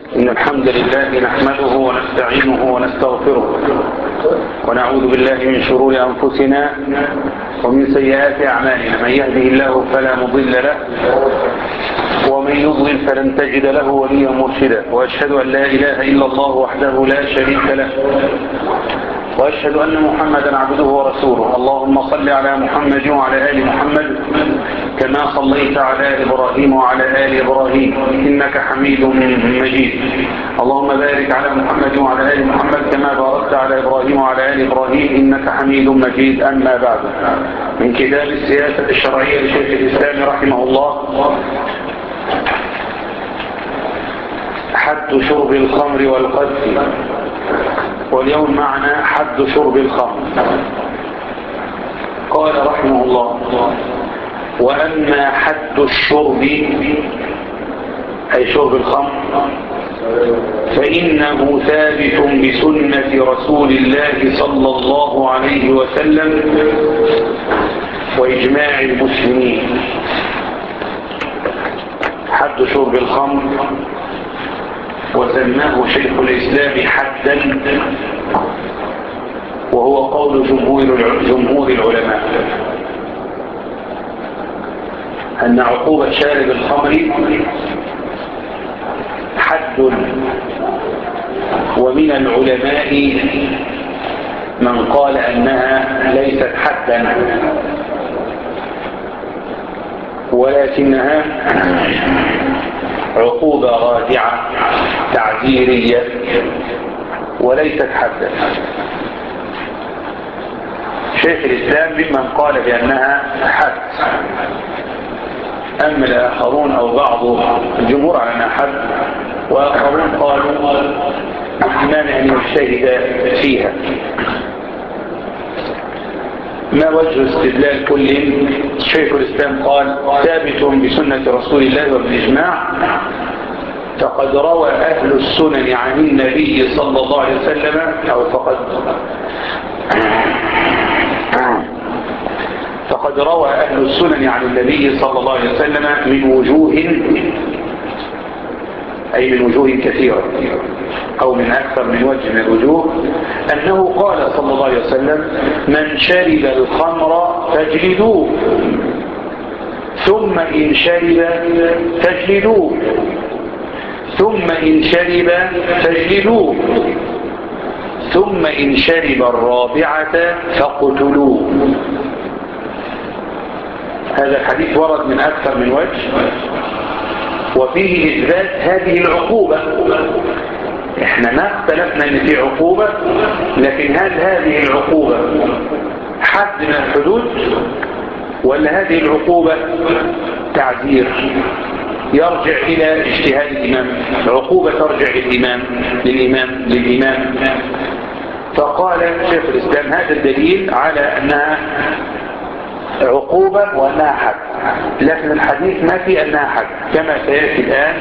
إن الحمد لله نحمده ونستعينه ونستغفره ونعوذ بالله من شرور أنفسنا ومن سيئات أعمالنا من يهده الله فلا مضل له ومن يضلل فلن تجد له وليا مرشدا وأشهد أن لا إله إلا الله وحده لا شريك له وأشهد أن محمدا عبده ورسوله اللهم صل على محمد وعلى آل محمد كما صليت على إبراهيم وعلى آل إبراهيم إنك حميد مجيد اللهم بارك على محمد وعلى آل محمد كما باركت على إبراهيم وعلى آل إبراهيم إنك حميد مجيد أما بعد من كتاب السياسة الشرعية لشيخ الإسلام رحمه الله حد شرب الخمر والقذف واليوم معنا حد شرب الخمر قال رحمه الله وأما حد الشرب أي شرب الخمر فإنه ثابت بسنة رسول الله صلى الله عليه وسلم وإجماع المسلمين حد شرب الخمر وسماه شيخ الإسلام حدا وهو قول جمهور جمهور العلماء أن عقوبة شارب الخمر حد ومن العلماء من قال أنها ليست حدا ولكنها عقوبة رادعة تعزيرية وليست حدا شيخ الإسلام ممن قال بأنها حد أما الآخرون أو بعض الجمهور على أنها حد وآخرون قالوا الإمام أن يجتهد فيها ما وجه استدلال كل شيخ الإسلام قال ثابت بسنة رسول الله وبالإجماع فقد روى أهل السنن عن النبي صلى الله عليه وسلم أو فقد فقد روى أهل السنن عن النبي صلى الله عليه وسلم من وجوه أي من وجوه كثيرة أو من أكثر من وجه من الوجوه أنه قال صلى الله عليه وسلم من شرب الخمر فاجلدوه ثم إن شرب فاجلدوه ثم إن شرب فاجلدوه ثم إن شرب الرابعة فاقتلوه هذا الحديث ورد من أكثر من وجه وفيه إثبات هذه العقوبة احنا ما اختلفنا ان في عقوبة لكن هل هذه العقوبة حد من الحدود ولا هذه العقوبة تعذير يرجع الى اجتهاد الامام عقوبة ترجع للامام للامام للامام فقال شيخ الاسلام هذا الدليل على انها عقوبة وانها حد لكن الحديث ما في انها حد كما سيأتي الان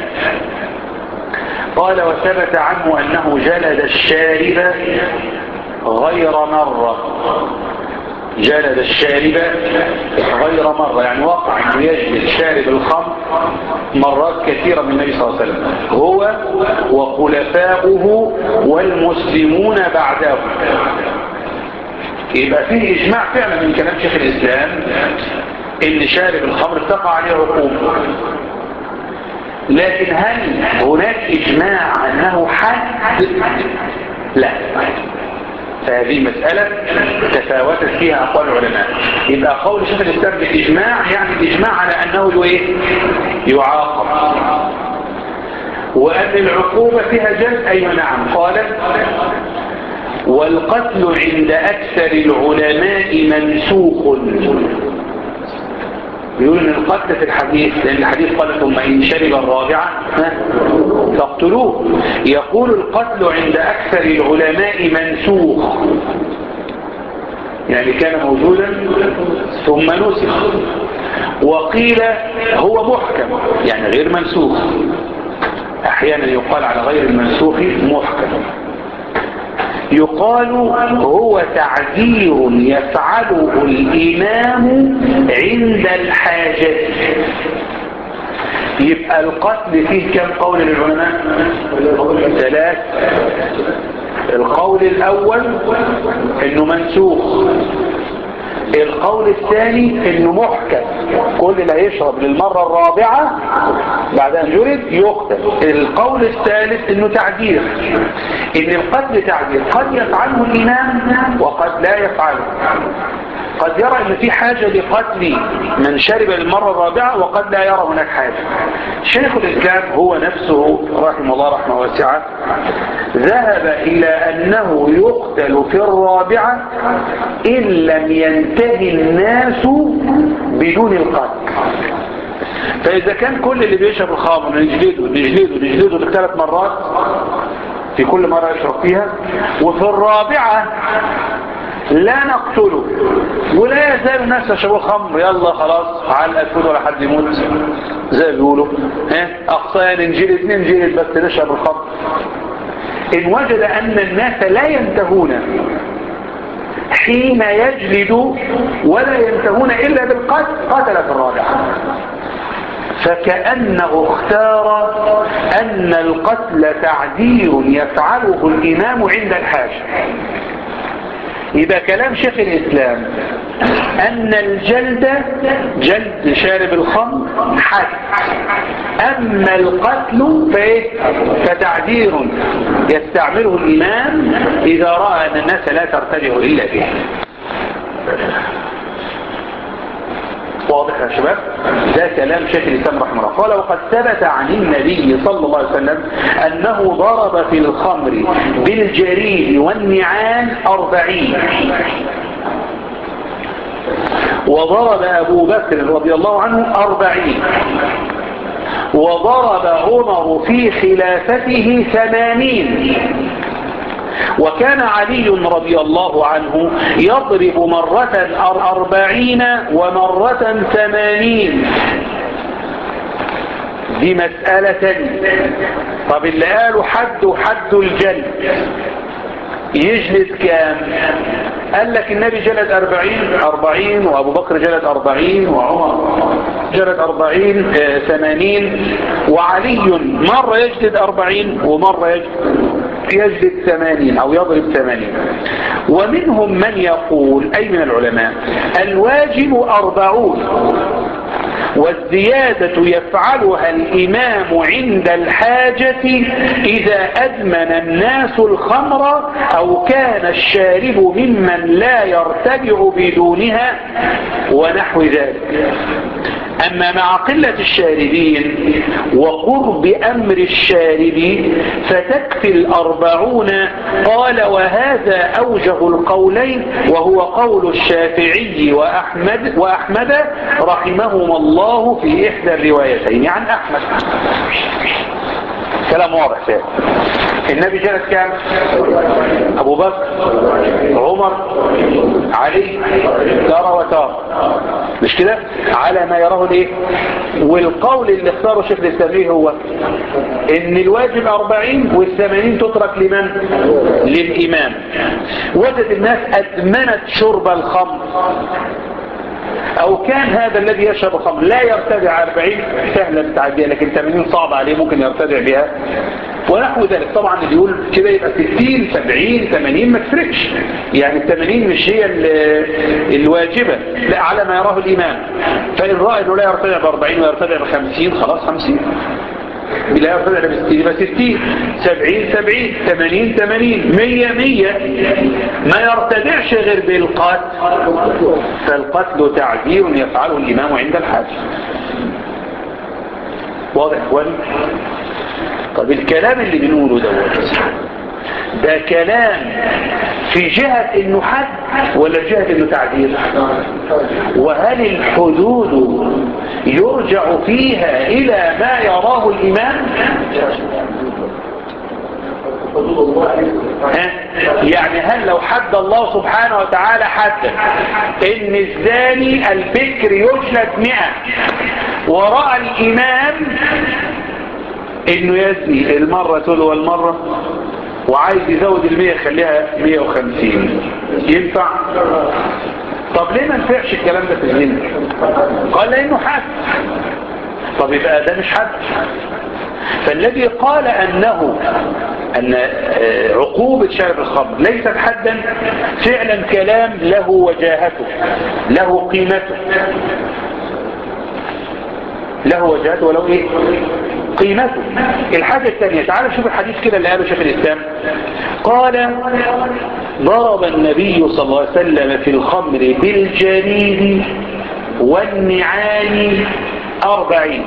قال وثبت عنه أنه جلد الشارب غير مرة جلد الشارب غير مرة يعني وقع أنه يجلد شارب الخمر مرات كثيرة من النبي صلى الله عليه وسلم هو وخلفاؤه والمسلمون بعده يبقى فيه إجماع فعلا من كلام شيخ الإسلام إن شارب الخمر تقع عليه عقوبة لكن هل هناك إجماع أنه حد لا فهذه مسألة تفاوتت فيها أقوال العلماء يبقى قول شيخ الإسلام بالإجماع يعني الإجماع على أنه إيه؟ يعاقب وأن العقوبة فيها جلد أي نعم قال والقتل عند أكثر العلماء منسوخ يقول ان القتل في الحديث لان الحديث قال ثم ان شرب الرابعة فاقتلوه يقول القتل عند اكثر العلماء منسوخ يعني كان موجودا ثم نسخ وقيل هو محكم يعني غير منسوخ احيانا يقال على غير المنسوخ محكم يقال هو تعذير يفعله الإمام عند الحاجة يبقى القتل فيه كم قول للعلماء ثلاث القول الاول انه منسوخ القول الثاني انه محكم كل اللي هيشرب للمرة الرابعة بعد ان جلد يقتل القول الثالث انه تعديل ان القتل تعديل قد يفعله الامام وقد لا يفعله قد يرى ان في حاجة لقتل من شرب للمرة الرابعة وقد لا يرى هناك حاجة شيخ الاسلام هو نفسه رحمه الله رحمه واسعة ذهب الى انه يقتل في الرابعة ان لم ينتهي الناس بدون القتل فاذا كان كل اللي بيشرب الخمر نجلده نجلده نجلده ثلاث مرات في كل مرة يشرب فيها وفي الرابعة لا نقتله ولا يزال الناس يشربوا خمر يلا خلاص على الفود ولا حد يموت زي ما بيقولوا ها اقصى ننجلد ننجلد بس نشرب الخمر ان وجد ان الناس لا ينتهون حين يجلد ولا ينتهون الا بالقتل قتل في الرابعه فكأنه اختار أن القتل تعدير يفعله الإمام عند الحاجة يبقى كلام شيخ الإسلام أن الجلد جلد شارب الخمر حد أما القتل فإيه فتعدير يستعمله الإمام إذا رأى أن الناس لا ترتجع إلا به واضح يا شباب ده كلام شيخ الإسلام رحمه الله قال وقد ثبت عن النبي صلى الله عليه وسلم أنه ضرب في الخمر بالجريد والنعان أربعين وضرب أبو بكر رضي الله عنه أربعين وضرب عمر في خلافته ثمانين وكان علي رضي الله عنه يضرب مرة أربعين ومرة ثمانين دي مسألة تانية طب اللي قالوا حد حد الجلد يجلد كام قال لك النبي جلد أربعين أربعين وأبو بكر جلد أربعين وعمر جلد أربعين ثمانين وعلي مرة يجلد أربعين ومرة يجلد يجلد ثمانين أو يضرب ثمانين ومنهم من يقول أي من العلماء الواجب أربعون والزيادة يفعلها الإمام عند الحاجة إذا أدمن الناس الخمر أو كان الشارب ممن لا يرتجع بدونها ونحو ذلك أما مع قلة الشاربين وقرب أمر الشارب فتكفي الأربعون قال وهذا أوجه القولين وهو قول الشافعي وأحمد, وأحمد رحمهما الله في إحدى الروايتين عن أحمد كلام واضح فيه النبي جلس كام ابو بكر عمر علي تارة وتارة مش كده على ما يراه الايه والقول اللي اختاره شيخ الاسلامي هو ان الواجب اربعين والثمانين تترك لمن للامام وجد الناس ادمنت شرب الخمر او كان هذا الذي يشرب الخمر لا يرتدع 40 سهلة التعدية لكن 80 صعب عليه ممكن يرتدع بها ونحو ذلك طبعا اللي يقول كده يبقى 60 70 80 ما تفرقش يعني ال 80 مش هي الواجبة لا على ما يراه الامام فان رأى انه لا يرتدع ب 40 ويرتدع ب 50 خلاص 50 بلا يرتدع ب 60 يبقى 60 70 70 80 80 100 100 ما يرتدعش غير بالقتل فالقتل تعذير يفعله الإمام عند الحاج واضح اخواني طب الكلام اللي بنقوله دوت ده كلام في جهة انه حد ولا في جهة انه تعديل وهل الحدود يرجع فيها الى ما يراه الامام يعني هل لو حد الله سبحانه وتعالى حد ان الزاني البكر يجلد مئة ورأى الامام انه يزني المرة تلو المرة وعايز يزود المية يخليها مية وخمسين ينفع طب ليه ما نفعش الكلام ده في الزنا قال لانه حد طب يبقى ده مش حد فالذي قال أنه أن عقوبة شارب الخمر ليست حدا فعلا كلام له وجاهته له قيمته له وجهته ولو ايه قيمته الحاجة الثانية تعال شوف الحديث كده اللي قاله شيخ الإسلام قال ضرب النبي صلى الله عليه وسلم في الخمر بالجنين والنعال أربعين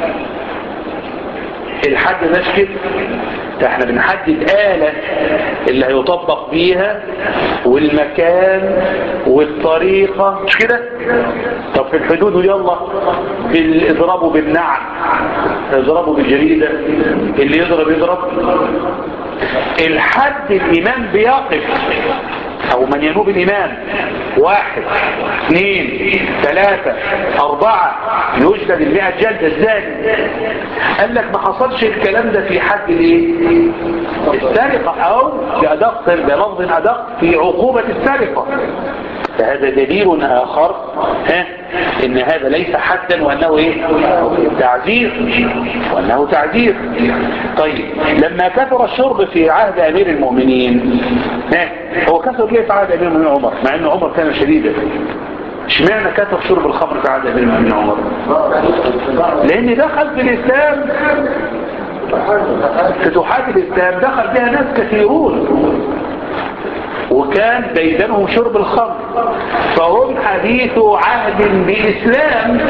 الحد مش كده ده احنا بنحدد آلة اللي هيطبق بيها والمكان والطريقة مش كده طب في الحدود يلا اضربوا بالنعل اضربوا بالجريدة اللي يضرب يضرب الحد الإمام بيقف أو من ينوب الإمام واحد اثنين ثلاثة أربعة يجلد المئة جلدة ازاي قال لك ما حصلش الكلام ده في حد الايه السرقة أو بأدق بلفظ أدق في عقوبة السرقة فهذا دليل آخر ها ان هذا ليس حدا وانه ايه تعذير وانه تعذير طيب لما كثر الشرب في عهد امير المؤمنين ها هو كثر ليه في عهد امير المؤمنين عمر مع ان عمر كان شديدا اشمعنى كثر شرب الخمر في عهد امير المؤمنين عمر لان دخل في الاسلام فتوحات الاسلام دخل بها ناس كثيرون وكان ديدنهم شرب الخمر فهم حديث عهد بإسلام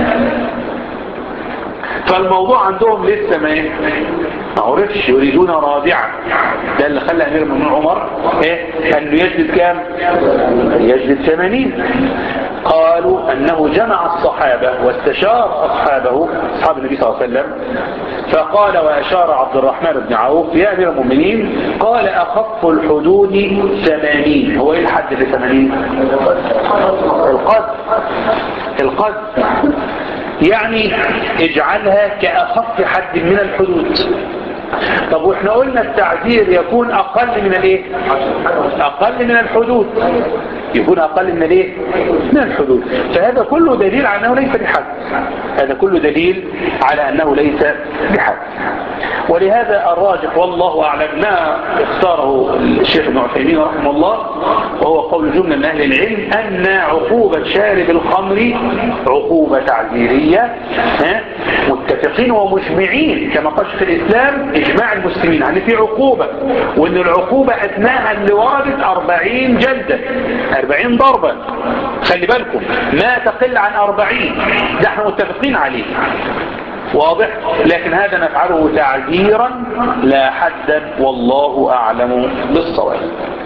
فالموضوع عندهم لسه ما ما عرفش يريدون رادعا ده اللي خلى امير المؤمنين عمر ايه انه يجلد كام يجلد 80 قالوا انه جمع الصحابة واستشار اصحابه اصحاب النبي صلى الله عليه وسلم فقال واشار عبد الرحمن بن عوف يا امير المؤمنين قال اخف الحدود 80 هو ايه الحد ل 80 القذف القذف يعني اجعلها كأخف حد من الحدود طب واحنا قلنا التعذير يكون اقل من الايه اقل من الحدود يكون اقل من الايه من الحدود فهذا كله دليل على انه ليس بحد هذا كله دليل على انه ليس بحد ولهذا الراجح والله اعلم ما اختاره الشيخ ابن عثيمين رحمه الله وهو قول جمله من اهل العلم ان عقوبه شارب الخمر عقوبه تعذيريه متفقين ومجمعين كما قال في الاسلام اجماع المسلمين يعني في عقوبة وان العقوبة اثناء اللي وردت اربعين جلدة اربعين ضربة خلي بالكم ما تقل عن اربعين ده احنا متفقين عليه واضح لكن هذا نفعله تعذيرا لا حدا والله اعلم بالصواب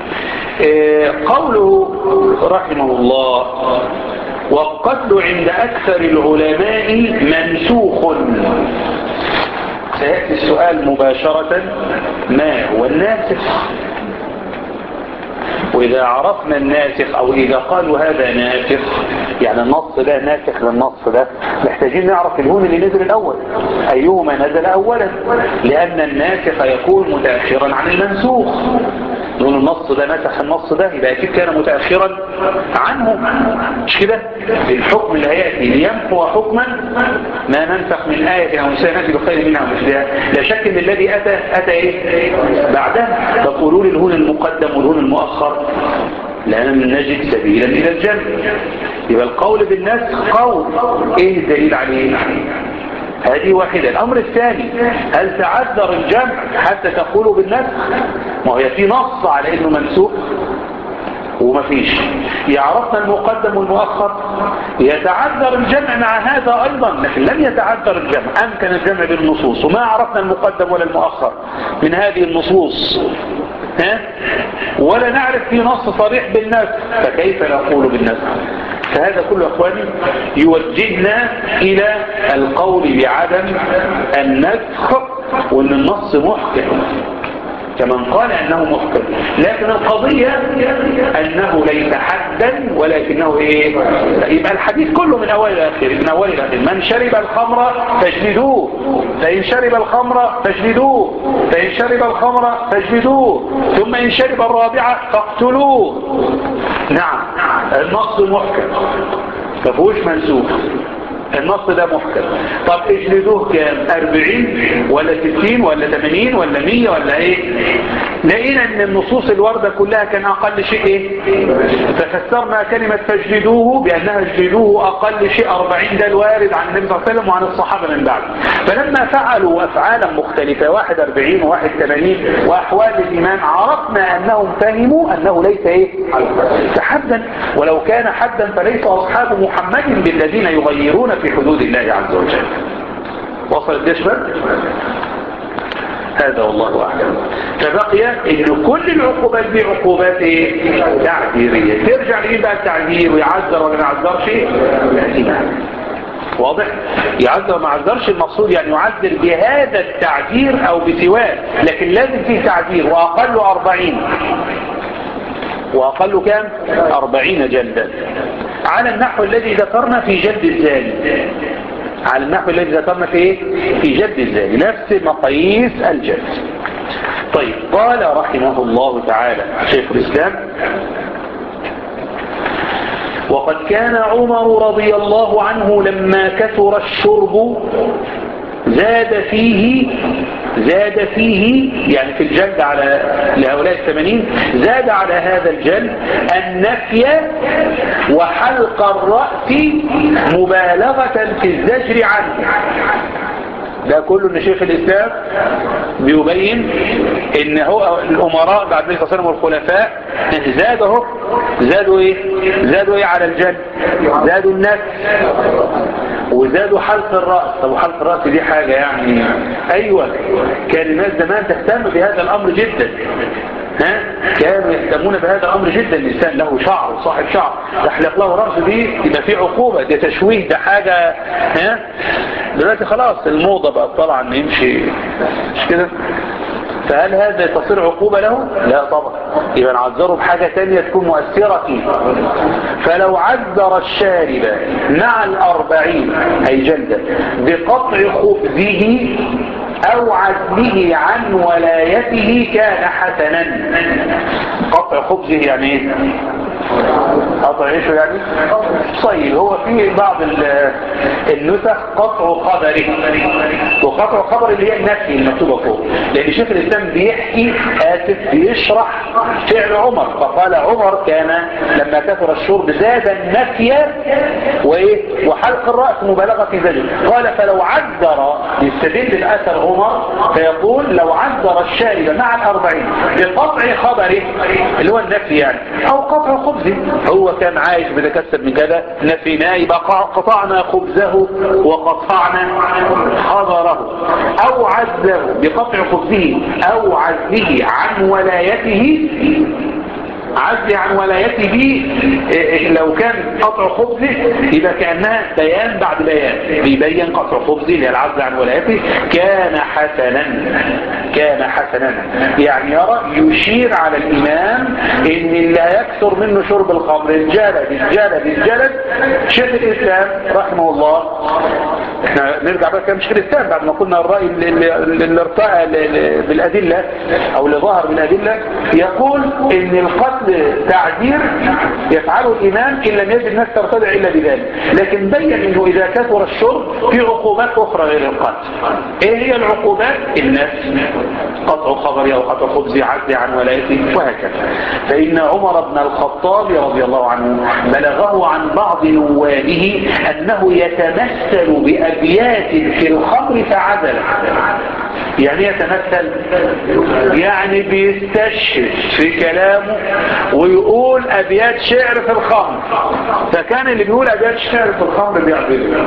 قوله رحمه الله والقتل عند اكثر العلماء منسوخ سيأتي السؤال مباشرة ما هو الناسخ وإذا عرفنا الناسخ أو إذا قالوا هذا ناسخ يعني النص ده ناسخ للنص ده محتاجين نعرف الهون اللي نزل الأول أيهما نزل أولا لأن الناسخ يكون متأخرا عن المنسوخ نقول النص ده نسخ النص ده يبقى أكيد كان متأخرا عنه مش كده الحكم اللي هيأتي ليمحو حكما ما ننسخ من آية أو سنأتي بخير منها ومثلها لا شك ان الذي أتى أتى إيه بعدها فقولوا لي الهون المقدم والهون المؤخر لأن نجد سبيلا إلى الجنة يبقى القول بالنسخ قول إيه الدليل عليه هذه واحدة الأمر الثاني هل تعذر الجمع حتى تقولوا بالنسخ ما هي في نص على إنه منسوخ وما فيش يعرفنا المقدم والمؤخر يتعذر الجمع مع هذا أيضا لكن لم يتعذر الجمع أمكن الجمع بالنصوص وما عرفنا المقدم ولا المؤخر من هذه النصوص ها؟ ولا نعرف في نص صريح بالنسخ فكيف نقول بالنسخ فهذا كله أخواني يوجهنا إلى القول بعدم النسخ وأن النص محكم كمن قال أنه محكم لكن القضية أنه ليس حدا ولكنه إيه يبقى الحديث كله من أول إلى آخر من أول إلى آخر من شرب الخمر فاجلدوه فإن شرب الخمر فاجلدوه فإن شرب الخمر فاجلدوه ثم إن شرب الرابعة فاقتلوه نعم النص محكم مفهوش منسوخ النص ده محكم طب اجلدوه كام 40 ولا 60 ولا 80 ولا 100 ولا ايه لقينا ان النصوص الواردة كلها كان اقل شيء ايه ففسرنا كلمة فاجلدوه بانها اجلدوه اقل شيء 40 ده الوارد عن النبي صلى الله عليه وسلم وعن الصحابة من بعد فلما فعلوا افعالا مختلفة واحد 40 وواحد 80 واحوال الامام عرفنا انهم فهموا انه ليس ايه حدا ولو كان حدا فليس اصحاب محمد بالذين يغيرون في حدود الله عز وجل وصل الدشبر هذا والله أعلم فبقي ان كل العقوبات دي عقوبات ايه تعذيرية ترجع لإيه بقى التعذير ويعذر ولا ما يعذرش واضح يعذر ما عذرش المقصود يعني يعذر بهذا التعذير او بسواه لكن لازم فيه تعذير واقله أربعين واقله كام أربعين جلدا على النحو الذي ذكرنا في جلد الزاني على النحو الذي ذكرنا في ايه في جلد الزاني نفس مقاييس الجلد طيب قال رحمه الله تعالى شيخ الإسلام وقد كان عمر رضي الله عنه لما كثر الشرب زاد فيه زاد فيه يعني في الجلد على لهؤلاء الثمانين زاد على هذا الجلد النفي وحلق الرأس مبالغة في الزجر عنه ده كله ان شيخ الاسلام بيبين ان هو الامراء بعد النبي صلى الله عليه وسلم والخلفاء زادوا زادوا ايه زادوا ايه على الجد زادوا النفس وزادوا حلق الرأس طب وحلق الرأس دي حاجة يعني ايوه كان الناس زمان تهتم بهذا الامر جدا ها كانوا يهتمون بهذا الامر جدا الانسان له شعر صاحب شعر يحلق له رأسه دي يبقى في عقوبة ده تشويه ده حاجة ها دلوقتي خلاص الموضة بقت طالعه ان يمشي مش كده فهل هذا تصير عقوبة له لا طبعا يبقى نعذره بحاجة تانية تكون مؤثرة فيه فلو عذر الشارب مع الأربعين أي جلدة بقطع خبزه أو عزله عن ولايته كان حسنا قطع خبزه يعني ايه قطع ايشه يعني طيب هو في بعض النسخ قطع خبره وقطع خبر اللي هي النفي المكتوبة فوق لان شيخ الاسلام بيحكي اسف بيشرح فعل عمر فقال عمر كان لما كثر الشرب زاد النفي وايه وحلق الرأس مبالغة في ذلك قال فلو عذر يستدل الاثر عمر فيقول لو عذر الشارب مع الاربعين بقطع خبره اللي هو النفي يعني او قطع خبزه هو كان عايش بيتكسب من كده نفيناه يبقى قطعنا خبزه وقطعنا خبره او عزله بقطع خبزه او عزله عن ولايته عزل عن ولايته لو كان قطع خبزه يبقى كأنها بيان بعد بيان بيبين قطع خبزه اللي العزل عن ولايته كان حسنا كان حسنا يعني يرى يشير على الإمام إن اللي هيكثر منه شرب الخمر الجلد الجلد الجلد شيخ الإسلام رحمه الله احنا نرجع بقى كلام شيخ الإسلام بعد ما قلنا الرأي اللي, اللي ارتأى بالأدلة أو اللي ظهر بالأدلة يقول إن القتل تعذير يفعله الإمام إن لم يجد الناس ترتدع إلا بذلك لكن بين أنه إذا كثر الشرب في عقوبات أخرى غير القتل إيه هي العقوبات النفس قطع خبري أو قطع خبزي عزي عن ولايته وهكذا فإن عمر بن الخطاب رضي الله عنه بلغه عن بعض نوابه أنه يتمثل بأبيات في الخمر فعزل يعني يتمثل يعني بيستشهد في كلامه ويقول أبيات شعر في الخمر فكان اللي بيقول أبيات شعر في الخمر بيعبده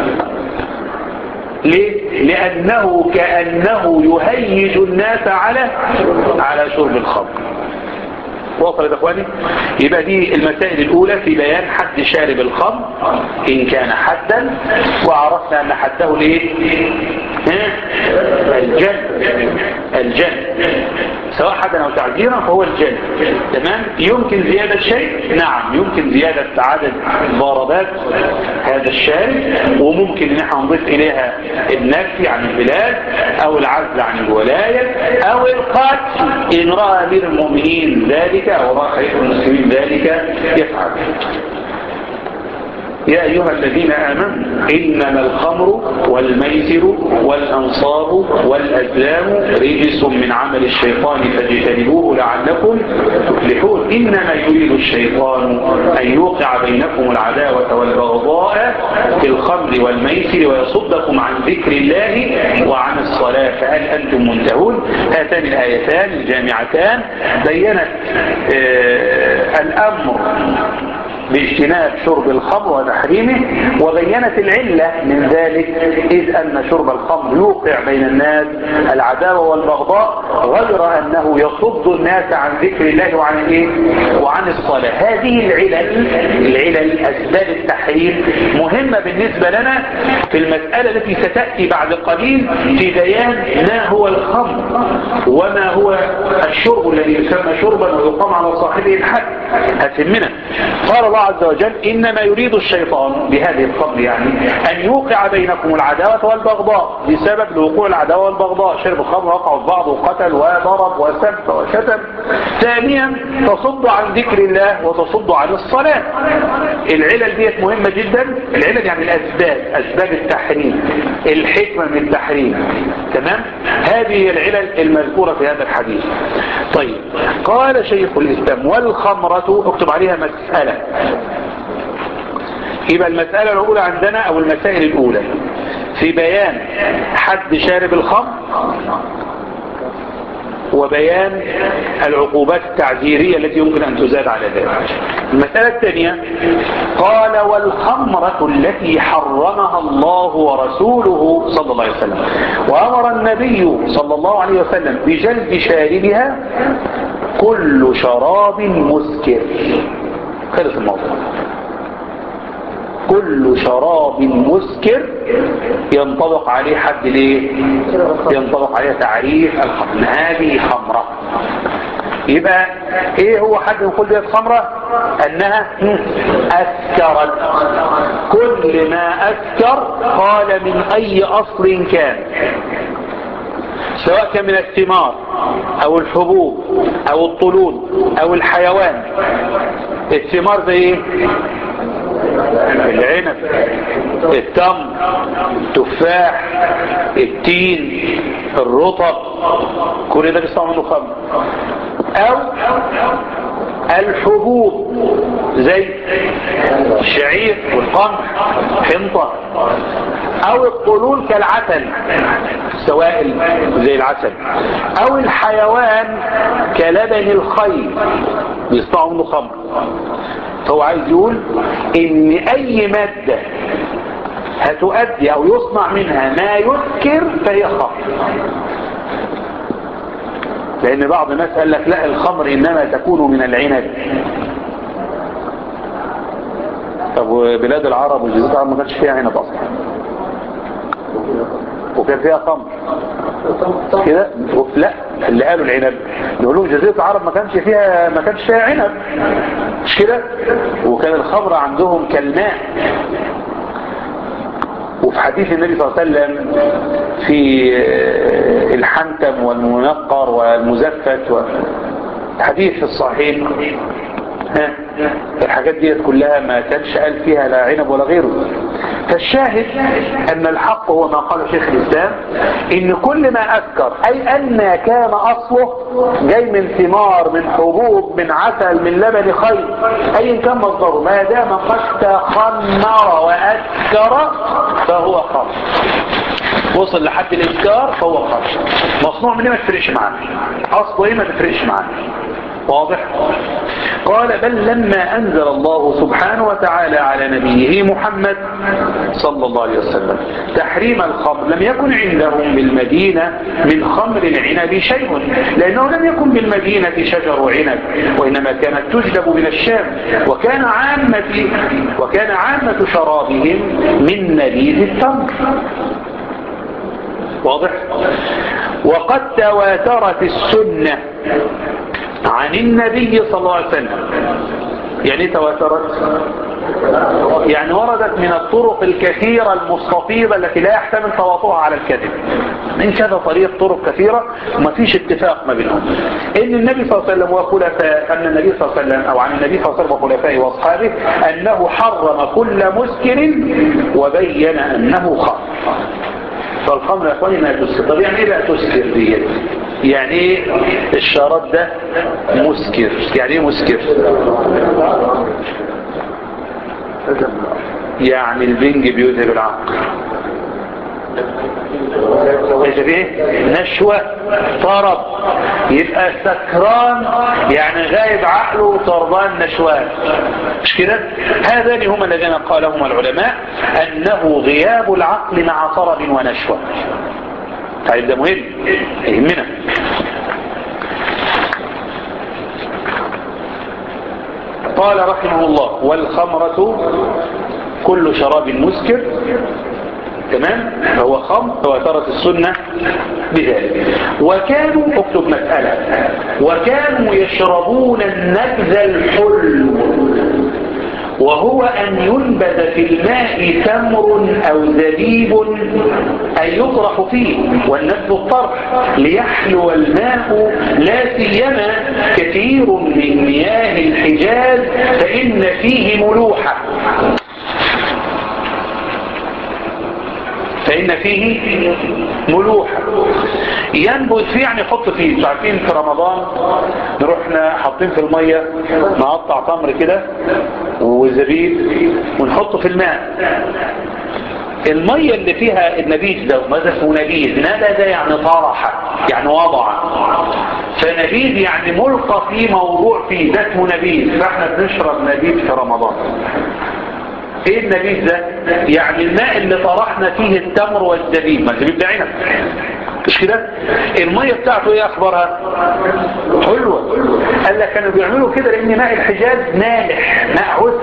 ليه؟ لأنه كأنه يهيج الناس على على شرب الخمر واصل يا اخواني يبقى دي المسائل الاولى في بيان حد شارب الخمر ان كان حدا وعرفنا ان حده الايه الجلد الجلد سواء حدا او تعذيرا فهو الجلد تمام يمكن زيادة شيء نعم يمكن زيادة عدد ضربات هذا الشارب وممكن ان احنا نضيف اليها النفي عن البلاد او العزل عن الولاية او القتل ان رأى امير المؤمنين ذلك او رأى خليفة المسلمين ذلك يفعل يا أيها الذين آمنوا إنما الخمر والميسر والأنصاب والأزلام رجس من عمل الشيطان فاجتنبوه لعلكم تفلحون إنما يريد الشيطان أن يوقع بينكم العداوة والبغضاء في الخمر والميسر ويصدكم عن ذكر الله وعن الصلاة فهل أنتم منتهون هاتان الآيتان الجامعتان بينت آه الأمر باجتناب شرب الخمر وتحريمه وبينت العلة من ذلك إذ أن شرب الخمر يوقع بين الناس العداوة والبغضاء غير أنه يصد الناس عن ذكر الله وعن إيه؟ وعن الصلاة هذه العلل العلل أسباب التحريم مهمة بالنسبة لنا في المسألة التي ستأتي بعد قليل في بيان ما هو الخمر وما هو الشرب الذي يسمى شربا ويقام على صاحبه الحد هتهمنا قال الله عز وجل إنما يريد الشيطان بهذه الخمر يعني أن يوقع بينكم العداوة والبغضاء بسبب لوقوع العداوة والبغضاء شرب الخمر وقعوا في بعض وقتل وضرب وسب وشتم ثانيا تصد عن ذكر الله وتصد عن الصلاة العلل ديت مهمة جدا العلل يعني الأسباب أسباب التحريم الحكمة من التحريم تمام هذه هي العلل المذكورة في هذا الحديث طيب قال شيخ الإسلام والخمرة اكتب عليها مسألة يبقى المسألة الأولى عندنا أو المسائل الأولى في بيان حد شارب الخمر وبيان العقوبات التعزيرية التي يمكن أن تزاد على ذلك المسألة الثانية قال والخمرة التي حرمها الله ورسوله صلى الله عليه وسلم وأمر النبي صلى الله عليه وسلم بجلد شاربها كل شراب مسكر خلص الموضوع كل شراب مسكر ينطبق عليه حد ليه ينطبق عليه تعريف الخمر هذه خمرة يبقى ايه هو حد من كل ديت خمرة انها اسكرت كل ما اسكر قال من اي اصل كان سواء كان من الثمار او الحبوب او الطلول او الحيوان الثمار زي ايه العنب التمر التفاح التين الرطب كل ده بيصنع منه خمر او الحبوب زي الشعير والقمح حنطة او الطلول كالعسل سوائل زي العسل او الحيوان كلبن الخيل بيصنعوا منه خمر فهو عايز يقول ان اي مادة هتؤدي او يصنع منها ما يذكر فهي خمر لان بعض الناس قال لك لا الخمر انما تكون من العنب طب بلاد العرب والجزيرة العرب ما كانش فيها عنب اصلا وكان فيها خمر كده لا اللي قالوا العنب يقولوا جزيرة العرب ما كانش فيها ما كانش فيها عنب مش كده وكان الخمر عندهم كالماء وفي حديث النبي صلى الله عليه وسلم في الحنتم والمنقر والمزفت والحديث في الصحيح ها الحاجات دي كلها ما كانش قال فيها لا عنب ولا غيره فالشاهد ان الحق هو ما قال شيخ الاسلام ان كل ما اذكر اي ان كان اصله جاي من ثمار من حبوب من عسل من لبن خيل اي كان مصدره ما دام قد تخمر واسكر فهو خمر وصل لحد الاسكار فهو خمر مصنوع من ايه ما تفرقش معاه اصله ايه ما تفرقش معاه واضح قال بل لما أنزل الله سبحانه وتعالى على نبيه محمد صلى الله عليه وسلم تحريم الخمر لم يكن عندهم بالمدينة من خمر العنب شيء لأنه لم يكن بالمدينة شجر عنب وإنما كانت تجلب من الشام وكان عامة وكان عامة شرابهم من نبيذ التمر واضح وقد تواترت السنة عن النبي صلى الله عليه وسلم يعني تواترت يعني وردت من الطرق الكثيرة المستفيضة التي لا يحتمل تواطؤها على الكذب من كذا طريق طرق كثيرة وما فيش اتفاق ما بينهم ان النبي صلى الله عليه وسلم وخلفاء ان النبي صلى الله عليه وسلم او عن النبي صلى الله عليه وسلم وخلفائه واصحابه انه حرم كل مسكر وبين انه خمر فالخمر يا اخواني ما تسكر طب يعني ايه بقى تسكر دي يعني ايه الشراب ده مسكر يعني ايه مسكر يعني البنج بيذهب العقل ايش ايه نشوة طرب يبقى سكران يعني غايب عقله وطربان نشوان مش كده هذان هما الذين قالهما العلماء انه غياب العقل مع طرب ونشوة طيب ده مهم يهمنا قال رحمه الله والخمرة كل شراب مسكر تمام فهو خمر وترت السنة بذلك وكانوا اكتب مسألة وكانوا يشربون النبذ الحلو وهو أن ينبذ في الماء تمر أو زبيب أن يطرح فيه والنبذ الطرح ليحلو الماء لا سيما كثير من مياه الحجاز فإن فيه ملوحة فإن فيه ملوحة ينبت فيه يعني يحط فيه مش عارفين في رمضان نروحنا حاطين في المية نقطع تمر كده وزبيب ونحطه في الماء المية اللي فيها النبيذ ده ماذا اسمه نبيذ نادى ده يعني طرح يعني وضع فنبيذ يعني ملقى في موضوع فيه ده اسمه نبيذ فاحنا بنشرب نبيذ في رمضان ايه النبيذ ده يعني الماء اللي طرحنا فيه التمر والزبيب ما الزبيب ده عنب مش كده المية بتاعته ايه اخبارها حلوة قال لك كانوا بيعملوا كده لان ماء الحجاز مالح ماء عسر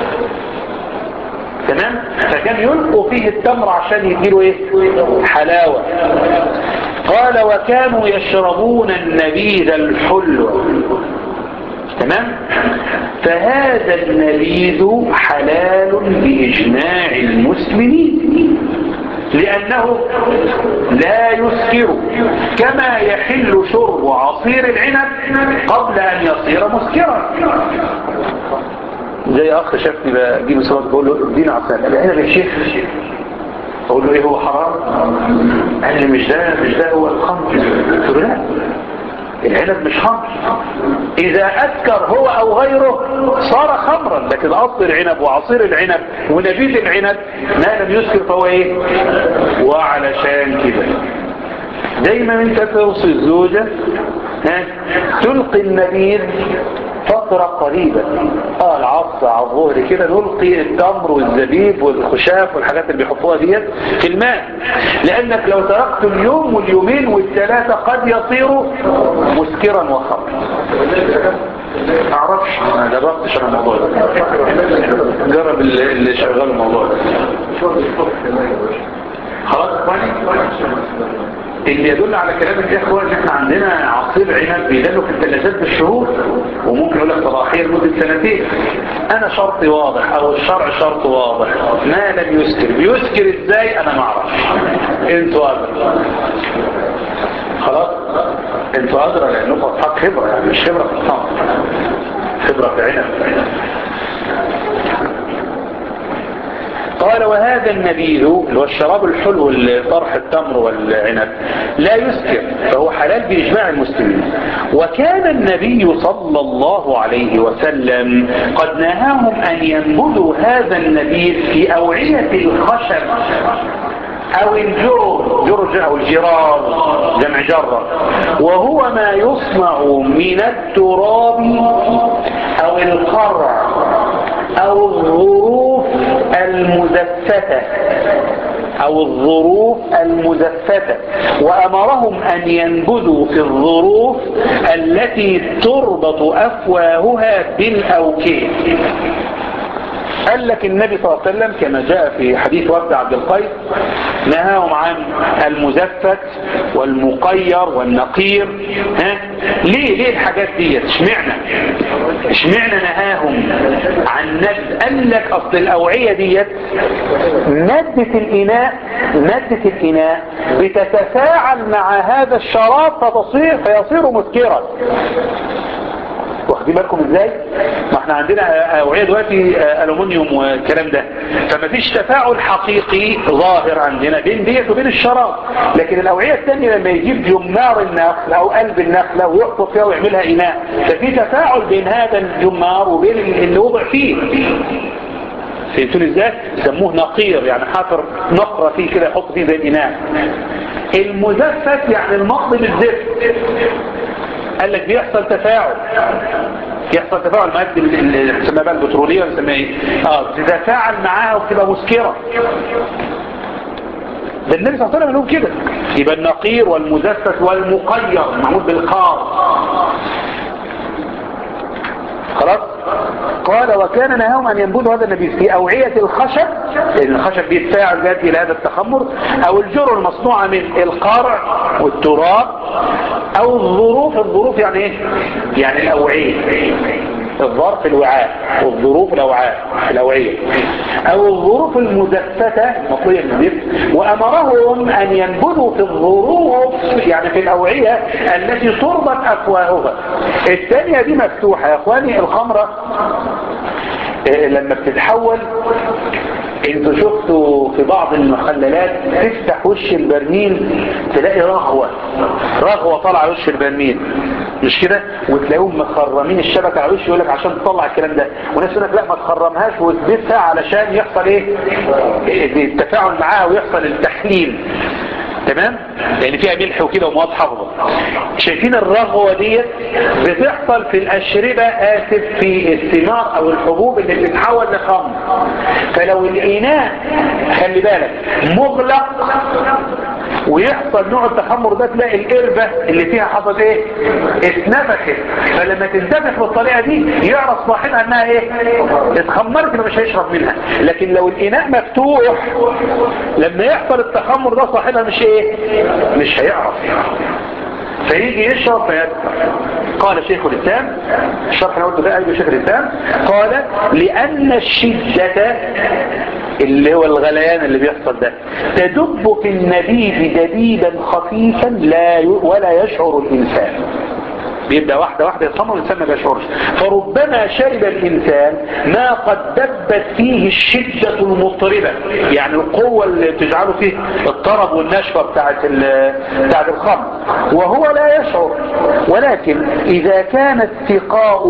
تمام فكان يلقوا فيه التمر عشان يديله ايه حلاوة قال وكانوا يشربون النبيذ الحلو تمام فهذا النبيذ حلال بإجماع المسلمين لأنه لا يسكر كما يحل شرب عصير العنب قبل أن يصير مسكرا زي أخ شافني بجيب صلاة بقول له ادينا عصير العنب يا شيخ أقول له إيه هو حرام قال لي مش ده مش ده هو الخمر قلت له لا العنب مش خمر إذا أذكر هو أو غيره صار خمرا لكن أصل العنب وعصير العنب ونبيذ العنب ما لم يذكر فهو إيه وعلشان كده دايما انت توصي الزوجة ها تلقي النبيذ فترة قريبة اه العصر على الظهر كده نلقي التمر والزبيب والخشاف والحاجات اللي بيحطوها ديت في الماء لانك لو تركت اليوم واليومين والثلاثة قد يصيروا مسكرا وخمر اعرفش ما جربتش انا الموضوع ده جرب اللي, اللي شغال الموضوع ده خلاص اللي يدل على كلام الاخوة ان احنا عندنا عصير عنب بيدلوا في الثلاجات بالشهور وممكن يقول لك صلاحية لمدة سنتين انا شرطي واضح او الشرع شرط واضح ما لم يسكر بيسكر ازاي انا ما اعرفش انتوا ادرى خلاص انتوا ادرى لانكم اصحاب خبرة يعني مش خبرة في الصنف خبرة في عنب قال وهذا النبيذ اللي هو الشراب الحلو طرح التمر والعنب لا يسكر فهو حلال بإجماع المسلمين وكان النبي صلى الله عليه وسلم قد نهاهم أن ينبذوا هذا النبيذ في أوعية الخشب أو الجرج جرج أو الجرار جمع جرة وهو ما يصنع من التراب أو القرع أو الظروف المزفتة أو الظروف المزفتة وأمرهم أن ينبذوا في الظروف التي تربط أفواهها بالأوكيه قال لك النبي صلى الله عليه وسلم كما جاء في حديث وفد عبد القيس نهاهم عن المزفت والمقير والنقير ها ليه ليه الحاجات دي اشمعنى اشمعنى نهاهم عن نبذ قال لك اصل الاوعية ديت مادة الاناء مادة الاناء بتتفاعل مع هذا الشراب فتصير فيصير مسكرا واخدين بالكم ازاي ما احنا عندنا اوعيه دلوقتي الومنيوم والكلام ده فما فيش تفاعل حقيقي ظاهر عندنا بين ديت وبين الشراب لكن الاوعيه الثانيه لما يجيب جمار النخل او قلب النخله ويحفظ فيها ويعملها اناء ففي تفاعل بين هذا الجمار وبين اللي وضع فيه فهمتوني ازاي سموه نقير يعني حافر نقرة فيه كده يحط فيه زي الاناء المزفت يعني المقضي بالزفت قال لك بيحصل تفاعل يحصل تفاعل المواد اللي بنسميها بقى البتروليه بنسميها ايه اه تتفاعل معاها وبتبقى مسكره ده النبي صلى الله عليه وسلم يقول كده يبقى النقير والمزفت والمقير معمول بالقار خلاص قال وكان نهاهم أن ينبذوا هذا النبيذ في أوعية الخشب لأن الخشب بيتفاعل بيأتي إلى هذا التخمر أو الجر المصنوعة من القرع والتراب أو الظروف الظروف يعني إيه؟ يعني الأوعية الظرف الوعاء والظروف الأوعاء الأوعية أو الظروف المدفتة مطلية النبيذ وأمرهم أن ينبذوا في الظروف يعني في الأوعية التي تربط أفواهها الثانية دي مفتوحة يا أخواني الخمرة إيه لما بتتحول انتوا شفتوا في بعض المخللات تفتح وش البرميل تلاقي رغوة رغوة طالعة وش البرميل مش كده وتلاقيهم مخرمين الشبكة على وش يقولك عشان تطلع الكلام ده وناس يقول لك لا ما تخرمهاش وتبثها علشان يحصل ايه التفاعل معاها ويحصل التحليل تمام لان فيها ملح وكده ومواد حافظه شايفين الرغوه ديت بتحصل في الاشربه اسف في الثمار او الحبوب اللي بتتحول لخمر فلو الاناء خلي بالك مغلق ويحصل نوع التخمر ده تلاقي القربة اللي فيها حصل ايه اتنفخت فلما تنتفخ بالطريقة دي يعرف صاحبها انها ايه اتخمرت مش هيشرب منها لكن لو الاناء مفتوح لما يحصل التخمر ده صاحبها مش ايه مش هيعرف فيجي يشرب فيذكر قال شيخ الإسلام الشرح انا قلت ده أيضا شيخ الإسلام قال لأن الشدة اللي هو الغليان اللي بيحصل ده تدب في النبيذ دبيبا خفيفا لا ي... ولا يشعر الإنسان بيبدأ واحدة واحدة يتخمر الإنسان ما بيشعرش فربما شرب الإنسان ما قد دبت فيه الشدة المضطربة يعني القوة اللي تجعله فيه الطرب والنشفة بتاعت, بتاعت الخمر وهو لا يشعر ولكن إذا كان السقاء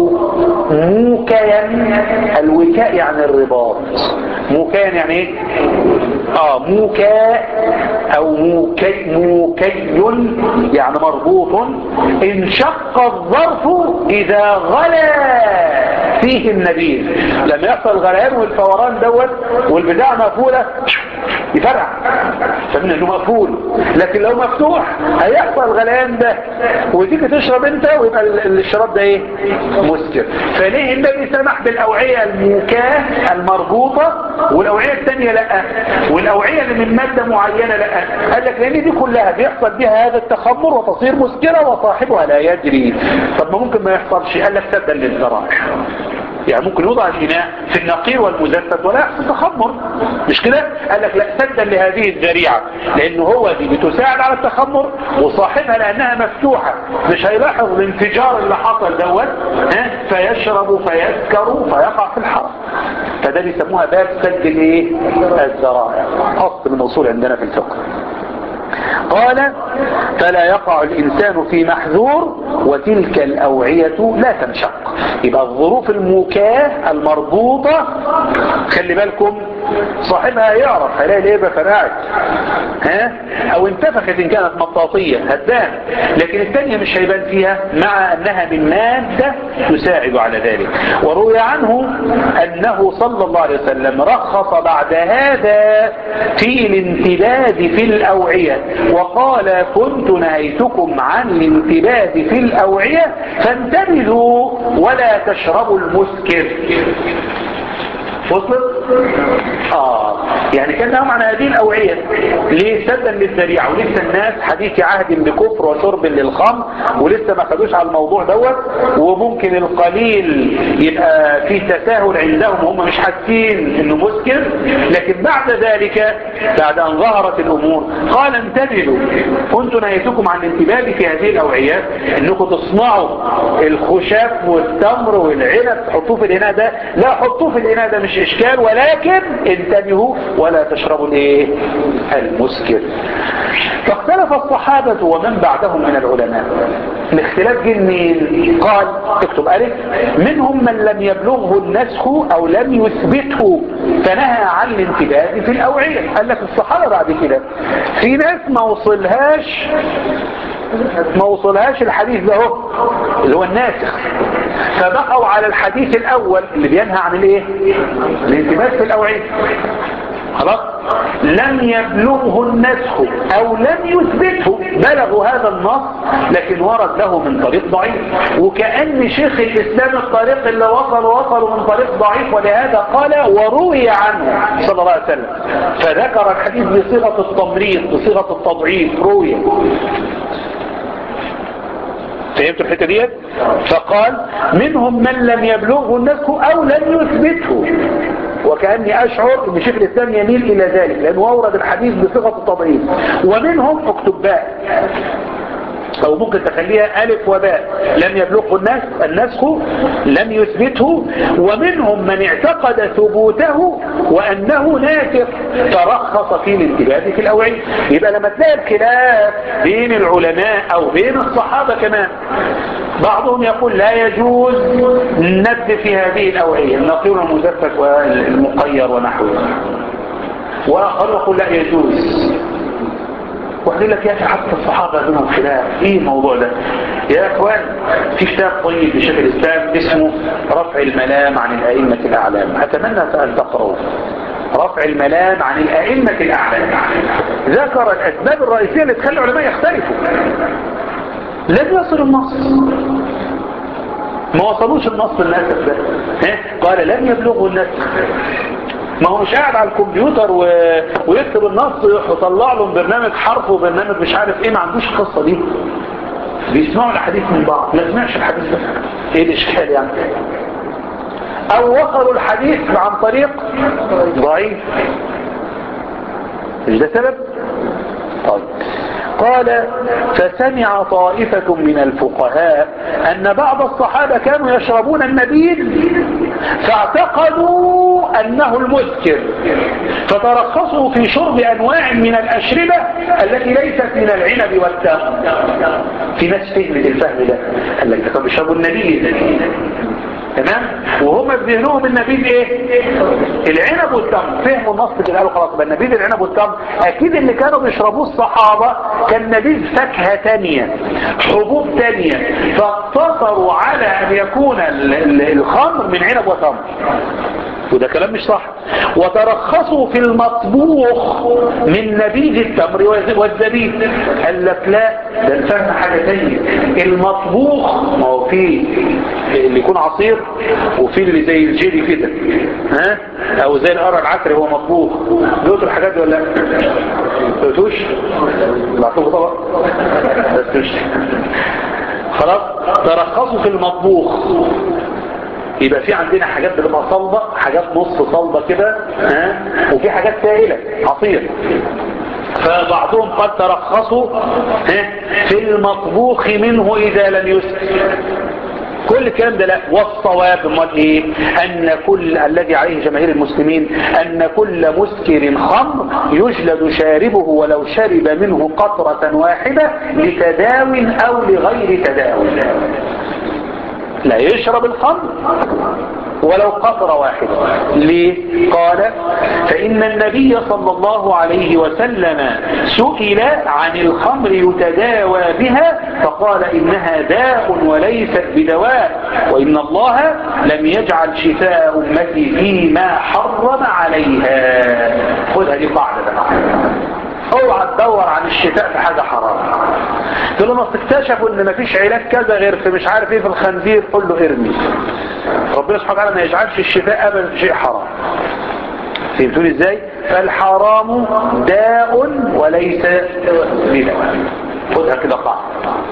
موكيا الوكاء يعني الرباط موكيا يعني ايه اه موكا او موكي موكي يعني مربوط انشق الظرف اذا غلى فيه النبيذ لما يحصل غليان والفوران دوت والبتاع مقفولة يفرع فمن انه مقفول لكن لو مفتوح هيحصل غليان ده وتيجي تشرب انت ويبقى الشراب ده ايه مسكر فليه النبي سمح بالاوعية الموكاه المربوطة والاوعية الثانية لا والاوعية اللي من مادة معينة لا قال لك لان دي كلها بيحصل بها هذا التخمر وتصير مسكرة وصاحبها لا يدري طب ما ممكن ما يحصلش قال لك سدا للذرائع يعني ممكن يوضع الإناء في النقير والمزفت ولا يحصل تخمر مش كده قال لك لا سدا لهذه الذريعة لأنه هو دي بتساعد على التخمر وصاحبها لأنها مفتوحة مش هيلاحظ الانفجار اللي حصل دوت فيشرب فيسكر فيقع في الحرم فده بيسموها باب سد الايه الذرائع اصل من الاصول عندنا في الفقه قال فلا يقع الإنسان في محذور وتلك الأوعية لا تنشق يبقى الظروف الموكاه المربوطة خلي بالكم صاحبها يعرف هلاقي الإبرة فرقعت ها أو انتفخت إن كانت مطاطية هتبان لكن الثانية مش هيبان فيها مع أنها من مادة تساعد على ذلك وروي عنه أنه صلى الله عليه وسلم رخص بعد هذا في الانتباد في الأوعية وقال كنت نهيتكم عن الانتباد في الأوعية فانتبذوا ولا تشربوا المسكر وصلت؟ آه يعني كان نهاهم عن هذه الأوعية ليه سدا للذريعة ولسه الناس حديث عهد بكفر وشرب للخمر ولسه ما خدوش على الموضوع دوت وممكن القليل يبقى في تساهل عندهم هم مش حاسين انه مسكر لكن بعد ذلك بعد ان ظهرت الامور قال انتبهوا كنت نهيتكم عن الانتباه في هذه الاوعيات انكم تصنعوا الخشاف والتمر والعنب تحطوه في الاناء ده لا حطوه في الاناء ده مش اشكال ولكن انتبهوا ولا تشربوا الايه المسكر فاختلف الصحابة ومن بعدهم من العلماء الاختلاف جه منين قال اكتب ألف منهم من لم يبلغه النسخ أو لم يثبته فنهى عن الانتباه في الأوعية قال لك الصحابة بعد كده في ناس ما وصلهاش ما وصلهاش الحديث ده هو اللي هو الناسخ فبقوا على الحديث الأول اللي بينهى عن الايه الانتباه في الأوعية خلاص لم يبلغه النسخ او لم يثبته بلغوا هذا النص لكن ورد له من طريق ضعيف وكأن شيخ الاسلام الطريق اللي وصل وصلوا من طريق ضعيف ولهذا قال وروي عنه صلى الله عليه وسلم فذكر الحديث بصيغة التمريض بصيغة التضعيف روي فهمتوا الحته ديت فقال منهم من لم يبلغه النسخ او لم يثبته وكأني أشعر أن شيخ الإسلام يميل إلى ذلك لأنه أورد الحديث بصيغة التضعيف ومنهم اكتب باء أو ممكن تخليها ألف وباء لم يبلغه الناس النسخ لم يثبته ومنهم من اعتقد ثبوته وأنه ناسخ ترخص في الانتباه في الأوعية يبقى لما تلاقي الخلاف بين العلماء أو بين الصحابة كمان بعضهم يقول لا يجوز الند في هذه الأوعية النقير المزفت والمقير ونحوه وآخر يقول لا يجوز واحد يقول لك يا اخي حتى الصحابة بينهم خلاف ايه الموضوع ده يا اخوان في كتاب طيب لشيخ الاسلام اسمه رفع الملام عن الائمة الاعلام اتمنى ان تقرأوه رفع الملام عن الائمة الاعلام ذكر الاسباب الرئيسية اللي تخلي العلماء يختلفوا لم يصل النص ما وصلوش النص الناسخ ده قال لم يبلغه النسخ ما هو مش قاعد على الكمبيوتر و... ويكتب النص ويطلع لهم برنامج حرف وبرنامج مش عارف ايه ما عندوش القصه دي بيسمعوا الحديث من بعض ما سمعش الحديث ده ايه الاشكال يعني او وصلوا الحديث عن طريق ضعيف مش ده سبب طيب قال فسمع طائفة من الفقهاء أن بعض الصحابة كانوا يشربون النبيذ فاعتقدوا أنه المسكر فترخصوا في شرب أنواع من الأشربة التي ليست من العنب والتمر في ناس فهمت الفهم ده قال لك طب يشربوا النبيذ تمام وهم في ذهنهم النبيذ ايه العنب والتمر فهموا النص كده قالوا خلاص يبقى النبيذ العنب والتمر اكيد اللي كانوا بيشربوه الصحابه كان نبيذ فاكهه تانية حبوب تانية فاقتصروا على ان يكون الخمر من عنب وتمر وده كلام مش صح وترخصوا في المطبوخ من نبيذ التمر والزبيب قال لك لا ده الفهم حاجة تانية المطبوخ ما هو فيه اللي يكون عصير وفيه اللي زي الجيلي كده ها او زي القرع العكري هو مطبوخ دوتوا الحاجات دي ولا لا دوتوش بعتوه طبق بس مش خلاص ترخصوا في المطبوخ يبقى في عندنا حاجات بتبقى صلبة حاجات نص صلبة كده ها وفي حاجات سائلة عصير فبعضهم قد ترخصوا ها في المطبوخ منه إذا لم يسكر كل الكلام ده لا والصواب امال ايه ان كل الذي عليه جماهير المسلمين ان كل مسكر خمر يجلد شاربه ولو شرب منه قطرة واحدة لتداو او لغير تداو لا يشرب الخمر ولو قطرة واحدة ليه؟ قال فإن النبي صلى الله عليه وسلم سئل عن الخمر يتداوى بها فقال إنها داء وليست بدواء وإن الله لم يجعل شفاء أمتي فيما حرم عليها خذها دي قاعدة بقى اوعى تدور عن الشفاء في حاجة حرام تقول لما اكتشفوا ان مفيش علاج كذا غير في مش عارف ايه في الخنزير قول له ارمي ربنا سبحانه وتعالى ما يجعلش الشفاء ابدا في شيء حرام فهمتوني ازاي فالحرام داء وليس بدواء خدها كده قاعدة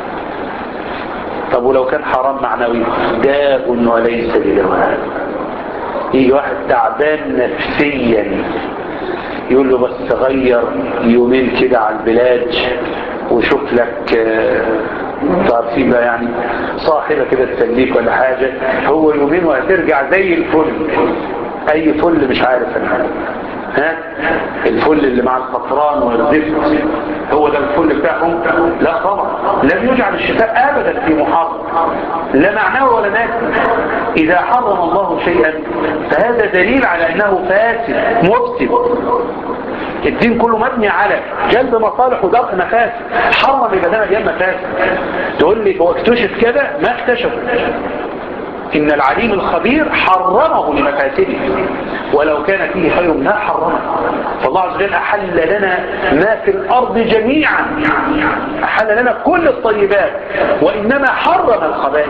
طب ولو كان حرام معنوي داء وليس بدواء يجي واحد تعبان نفسيا يقول له بس غير يومين كده على البلاد وشوف لك تعرفين بقى يعني صاحبة كده تسليك ولا حاجة هو يومين وهترجع زي الفل اي فل مش عارف انا ها الفل اللي مع القطران والزفت هو ده الفل بتاعهم لا طبعا لم يجعل الشتاء ابدا في محرم لا معناه ولا ماكن اذا حرم الله شيئا فهذا دليل على انه فاسد مفسد الدين كله مبني على جلب مصالح ودرء مفاسد حرم يبقى ده مليان مفاسد تقول لي هو اكتشف كده ما اكتشف إن العليم الخبير حرمه لمفاسده ولو كان فيه خير منها حرمه فالله عز وجل أحل لنا ما في الأرض جميعا أحل لنا كل الطيبات وإنما حرم الخبائث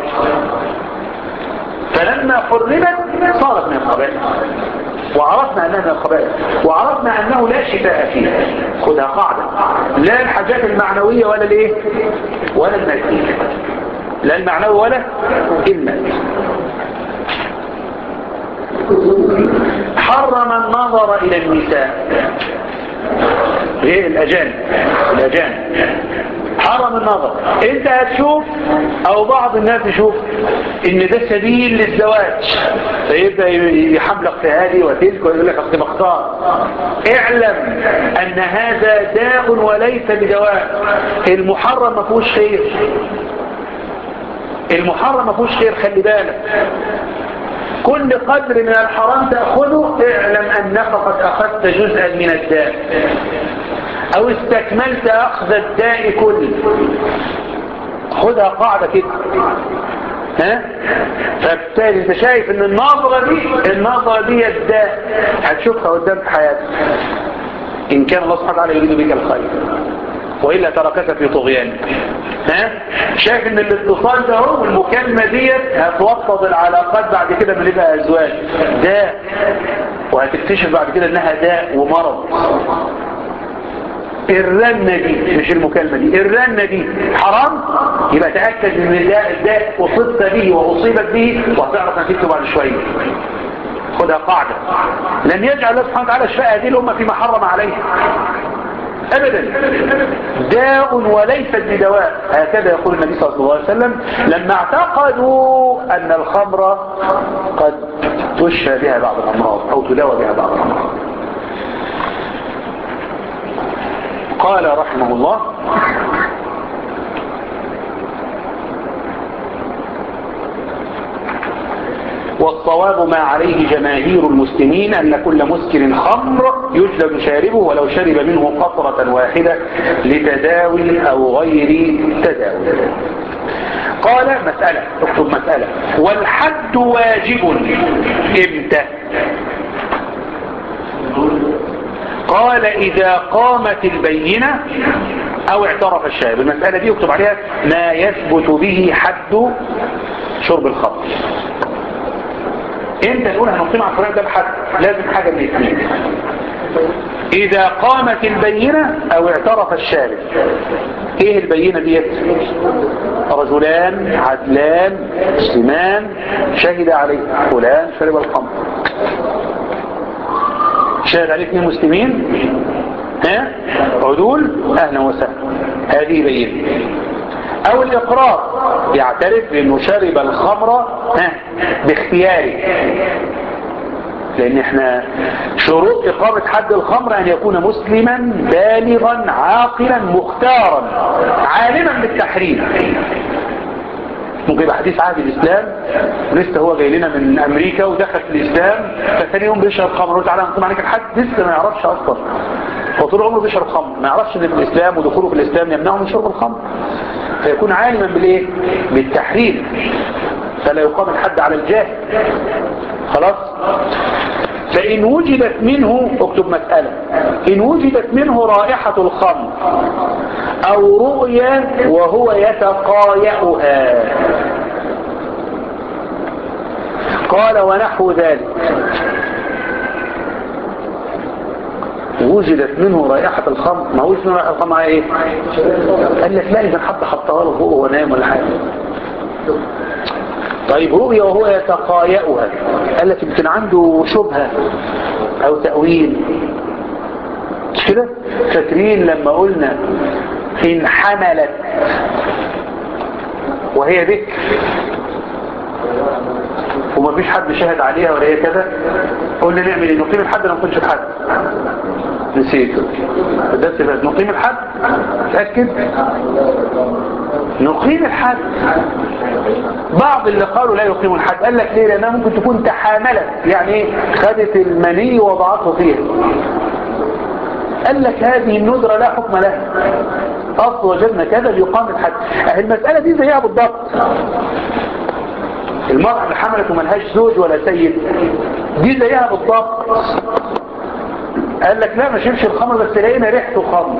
فلما حرمت صارت من الخبائث وعرفنا أنها من الخبائث وعرفنا أنه لا شفاء فيها خدها قاعدة لا الحاجات المعنوية ولا الايه ولا المادية لا المعنوي ولا المادي حرم النظر إلى النساء ايه الأجانب الأجانب حرم النظر انت هتشوف او بعض الناس يشوف ان ده سبيل للزواج فيبدأ يحملق في هذه وتلك ويقول لك اصل مختار اعلم ان هذا داء وليس بدواء المحرم ما فيهوش خير المحرم ما فيهوش خير خلي بالك كل قدر من الحرام تأخذه اعلم أنك قد أخذت جزءا من الداء أو استكملت أخذ الداء كله خدها قاعدة كده ها فبالتالي انت شايف ان النظرة دي النظرة دي الداء هتشوفها قدام في حياتك ان كان الله سبحانه وتعالى يريد بك الخير وإلا تركك في طغيان ها شايف ان الاتصال ده هو والمكالمة ديت هتوطد العلاقات بعد كده من يبقى ازواج داء وهتكتشف بعد كده انها داء ومرض الرنة دي مش المكالمة دي الرنة دي حرام يبقى تأكد ان الداء الداء اصبت به واصيبت به وهتعرف نتيجته بعد شوية خدها قاعدة لن يجعل الله سبحانه وتعالى شفاء هذه الأمة فيما حرم عليها ابدا داء وليست بدواء هكذا يقول النبي صلى الله عليه وسلم لما اعتقدوا ان الخمر قد تشفى بها بعض الامراض او تداوى بها بعض الامراض قال رحمه الله والصواب ما عليه جماهير المسلمين أن كل مسكر خمر يجلب شاربه ولو شرب منه قطرة واحدة لتداوي أو غير تداوي قال مسألة اكتب مسألة والحد واجب امتى قال إذا قامت البينة أو اعترف الشارب المسألة دي اكتب عليها ما يثبت به حد شرب الخمر انت تقول هنقيم على الفلان ده بحد لازم حاجة من الاثنين اذا قامت البينة او اعترف الشارب ايه البينة ديت رجلان عدلان مسلمان شهد عليه فلان شرب الخمر شهد عليه اثنين مسلمين ها عدول اهلا وسهلا هذه بينة او الاقرار يعترف بانه شرب الخمر ها باختياره لان احنا شروط اقامة حد الخمر ان يكون مسلما بالغا عاقلا مختارا عالما بالتحريم ممكن يبقى حديث عهد الاسلام ولسه هو جاي لنا من امريكا ودخل في الاسلام فثاني يوم بيشرب خمر وتعالى نقيم عليك الحد لسه ما يعرفش اصلا هو طول عمره بيشرب خمر ما يعرفش ان الاسلام ودخوله في الاسلام يمنعه من شرب الخمر فيكون عالما بالايه بالتحريم فلا يقام الحد على الجاهل خلاص فإن وجدت منه اكتب مسألة إن وجدت منه رائحة الخمر أو رؤية وهو يتقايأها قال ونحو ذلك وجدت منه رائحة الخمر ما هوش منه رائحة الخمر ايه قال لك لا اذا حد حطها له فوق ونام ولا حاجة طيب رؤيا وهو يتقايأها قال لك يمكن عنده شبهة او تأويل مش كده فاكرين لما قلنا ان حملت وهي ذكر وما فيش حد شاهد عليها ولا هي كذا قلنا نعمل ايه نقيم الحد ولا ما نقيمش الحد نسيت ده سبب نقيم الحد تأكد نقيم الحد بعض اللي قالوا لا يقيم الحد قال لك ليه لانها ممكن تكون تحاملت يعني ايه خدت المني ووضعته فيها قال لك هذه الندرة لا حكم لها أصل وجدنا كذا ليقام الحد المسألة دي زيها بالضبط المرأة اللي حملت وملهاش زوج ولا سيد دي زيها بالضبط قال لك لا ما شربش الخمر بس لقينا ريحته خمر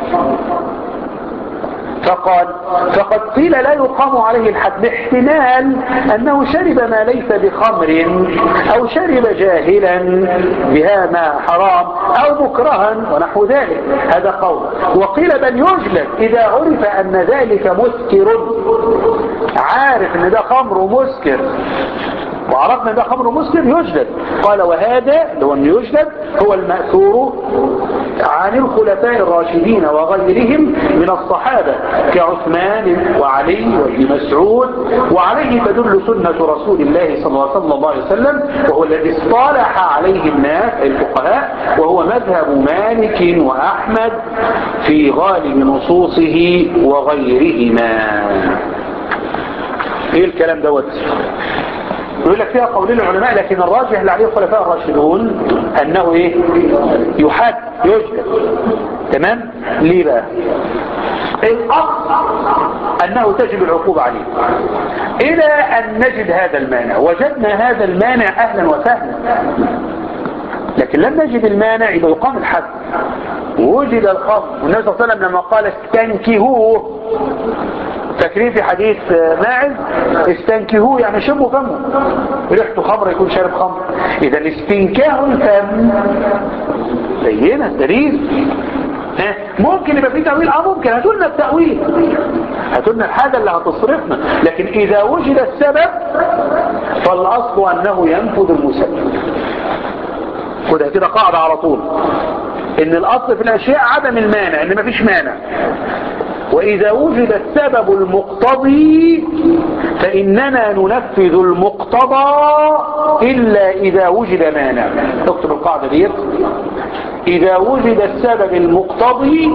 فقال فقد قيل لا يقام عليه الحد باحتمال أنه شرب ما ليس بخمر أو شرب جاهلا بها ما حرام أو مكرها ونحو ذلك هذا قول وقيل بل يجلد إذا عرف أن ذلك مسكر عارف أن ده خمر ومسكر وعرفنا ده خمر مسكر يجلد قال وهذا اللي هو انه يجلد هو المأثور عن الخلفاء الراشدين وغيرهم من الصحابة كعثمان وعلي وابن مسعود وعليه تدل سنة رسول الله صلى الله عليه وسلم وهو الذي اصطلح عليه الناس الفقهاء وهو مذهب مالك وأحمد في غالب نصوصه وغيرهما ايه الكلام دوت يقول لك فيها قولين العلماء لكن الراجح اللي عليه الخلفاء الراشدون انه ايه يحد يجلد تمام ليه بقى الاصل انه تجب العقوبة عليه الى ان نجد هذا المانع وجدنا هذا المانع اهلا وسهلا لكن لم نجد المانع يبقى يقام الحد وجد الخمر والنبي صلى الله عليه وسلم لما قال استنكهوه فاكرين في حديث ماعز استنكهوه يعني شربوا فمه ريحته خمر يكون شارب خمر اذا استنكاه الفم بينا دليل ها ممكن يبقى في تأويل اه ممكن هاتوا لنا التأويل هاتوا لنا الحاجة اللي هتصرفنا لكن اذا وجد السبب فالاصل انه ينفذ المسبب خدها كده قاعدة على طول ان الاصل في الاشياء عدم المانع ان مفيش مانع واذا وجد السبب المقتضي فاننا ننفذ المقتضى الا اذا وجد مانع اكتب القاعدة دي اذا وجد السبب المقتضي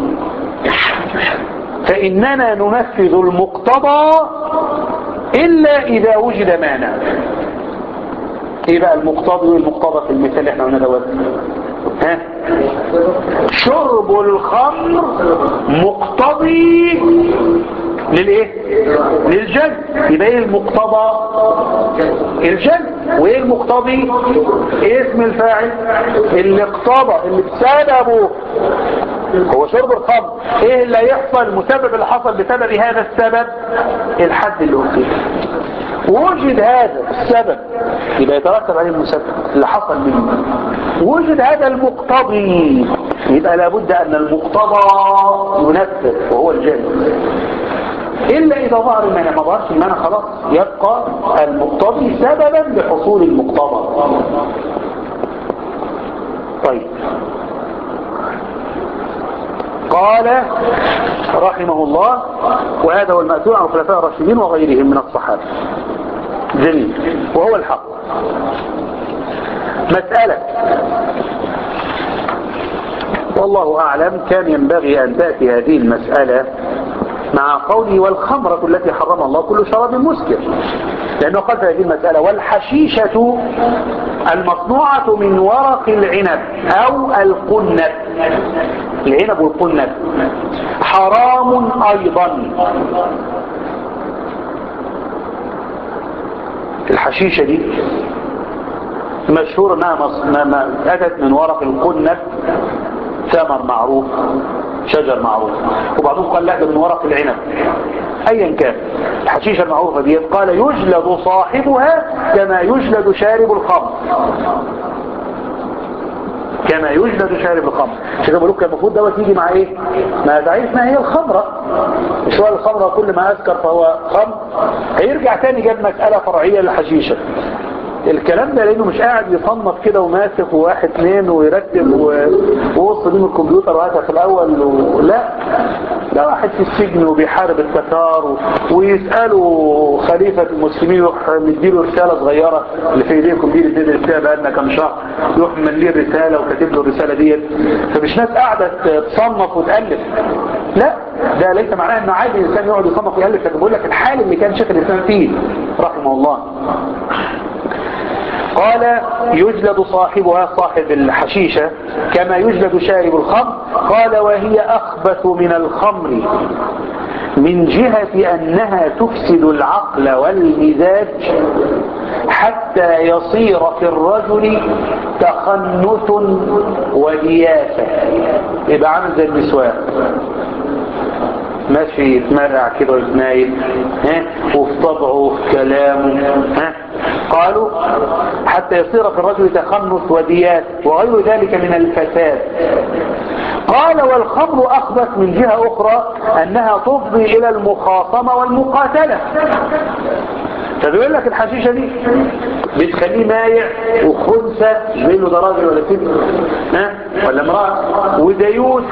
فاننا ننفذ المقتضى الا اذا وجد مانع ايه بقى المقتضي والمقتضى في المثال اللي احنا قلنا دوت ها شرب الخمر مقتضي للايه للجد يبقى ايه المقتضى الجد وايه المقتضي اسم الفاعل اللي اقتضى اللي بسببه هو شرب الخمر ايه اللي يحصل المسبب اللي حصل بسبب هذا السبب الحد اللي أصيب وجد هذا السبب يبقى يترتب عليه المسبب اللي حصل منه وجد هذا المقتضي يبقى لابد ان المقتضى ينفذ وهو الجنة الا اذا ظهر المانع ما ظهرش المانع خلاص يبقى المقتضي سببا لحصول المقتضى طيب قال رحمه الله وهذا هو المأثور عن الخلفاء الراشدين وغيرهم من الصحابة جميل وهو الحق مسألة والله أعلم كان ينبغي أن تأتي هذه المسألة مع قوله والخمرة التي حرمها الله كل شراب مسكر لأنه قال في هذه المسألة والحشيشة المصنوعة من ورق العنب أو القنب العنب والقنب حرام أيضا الحشيشة دي مشهور انها مص... ما... ما... اتت من ورق القنب ثمر معروف شجر معروف وبعضهم قال لا ده من ورق العنب ايا كان الحشيشة المعروفة دي قال يجلد صاحبها كما يجلد شارب الخمر كما يجلد شارب الخمر عشان بقول كان المفروض دوت يجي مع ايه ما تعريف ما هي الخمره مش هو الخمره كل ما اسكر فهو خمر هيرجع تاني جاب مساله فرعيه للحشيشه الكلام ده لانه مش قاعد يصنف كده وماسك وواحد اثنين ويرتب ووصل بيهم الكمبيوتر وقتها في الاول و... لا ده واحد في السجن وبيحارب التتار و... ويسأله خليفة المسلمين يروح مديله رسالة صغيرة اللي في ايديكم دي اللي بتدرس فيها بقالنا كام شهر يروح مليه الرسالة وكاتب له الرسالة ديت فمش ناس قاعدة تصنف وتألف لا ده ليس معناه انه عادي الانسان يقعد يصنف ويألف لكن بقول لك الحال اللي كان شيخ الاسلام فيه رحمه الله قال يجلد صاحبها صاحب الحشيشة كما يجلد شارب الخمر قال وهي أخبث من الخمر من جهة أنها تفسد العقل والمزاج حتى يصير في الرجل تخنث ودياسة يبقى عامل زي النسوان ماشي يتمرع كده ويتنايل ها وفي طبعه وفي كلامه ها قالوا حتى يصير في الرجل تخنث وديات وغير ذلك من الفساد قال والخمر أخبث من جهة أخرى أنها تفضي إلى المخاصمة والمقاتلة فبيقول لك الحشيشة دي بتخليه مايع وخنثى مش بين له ده راجل ولا ست ها ولا امرأة وديوث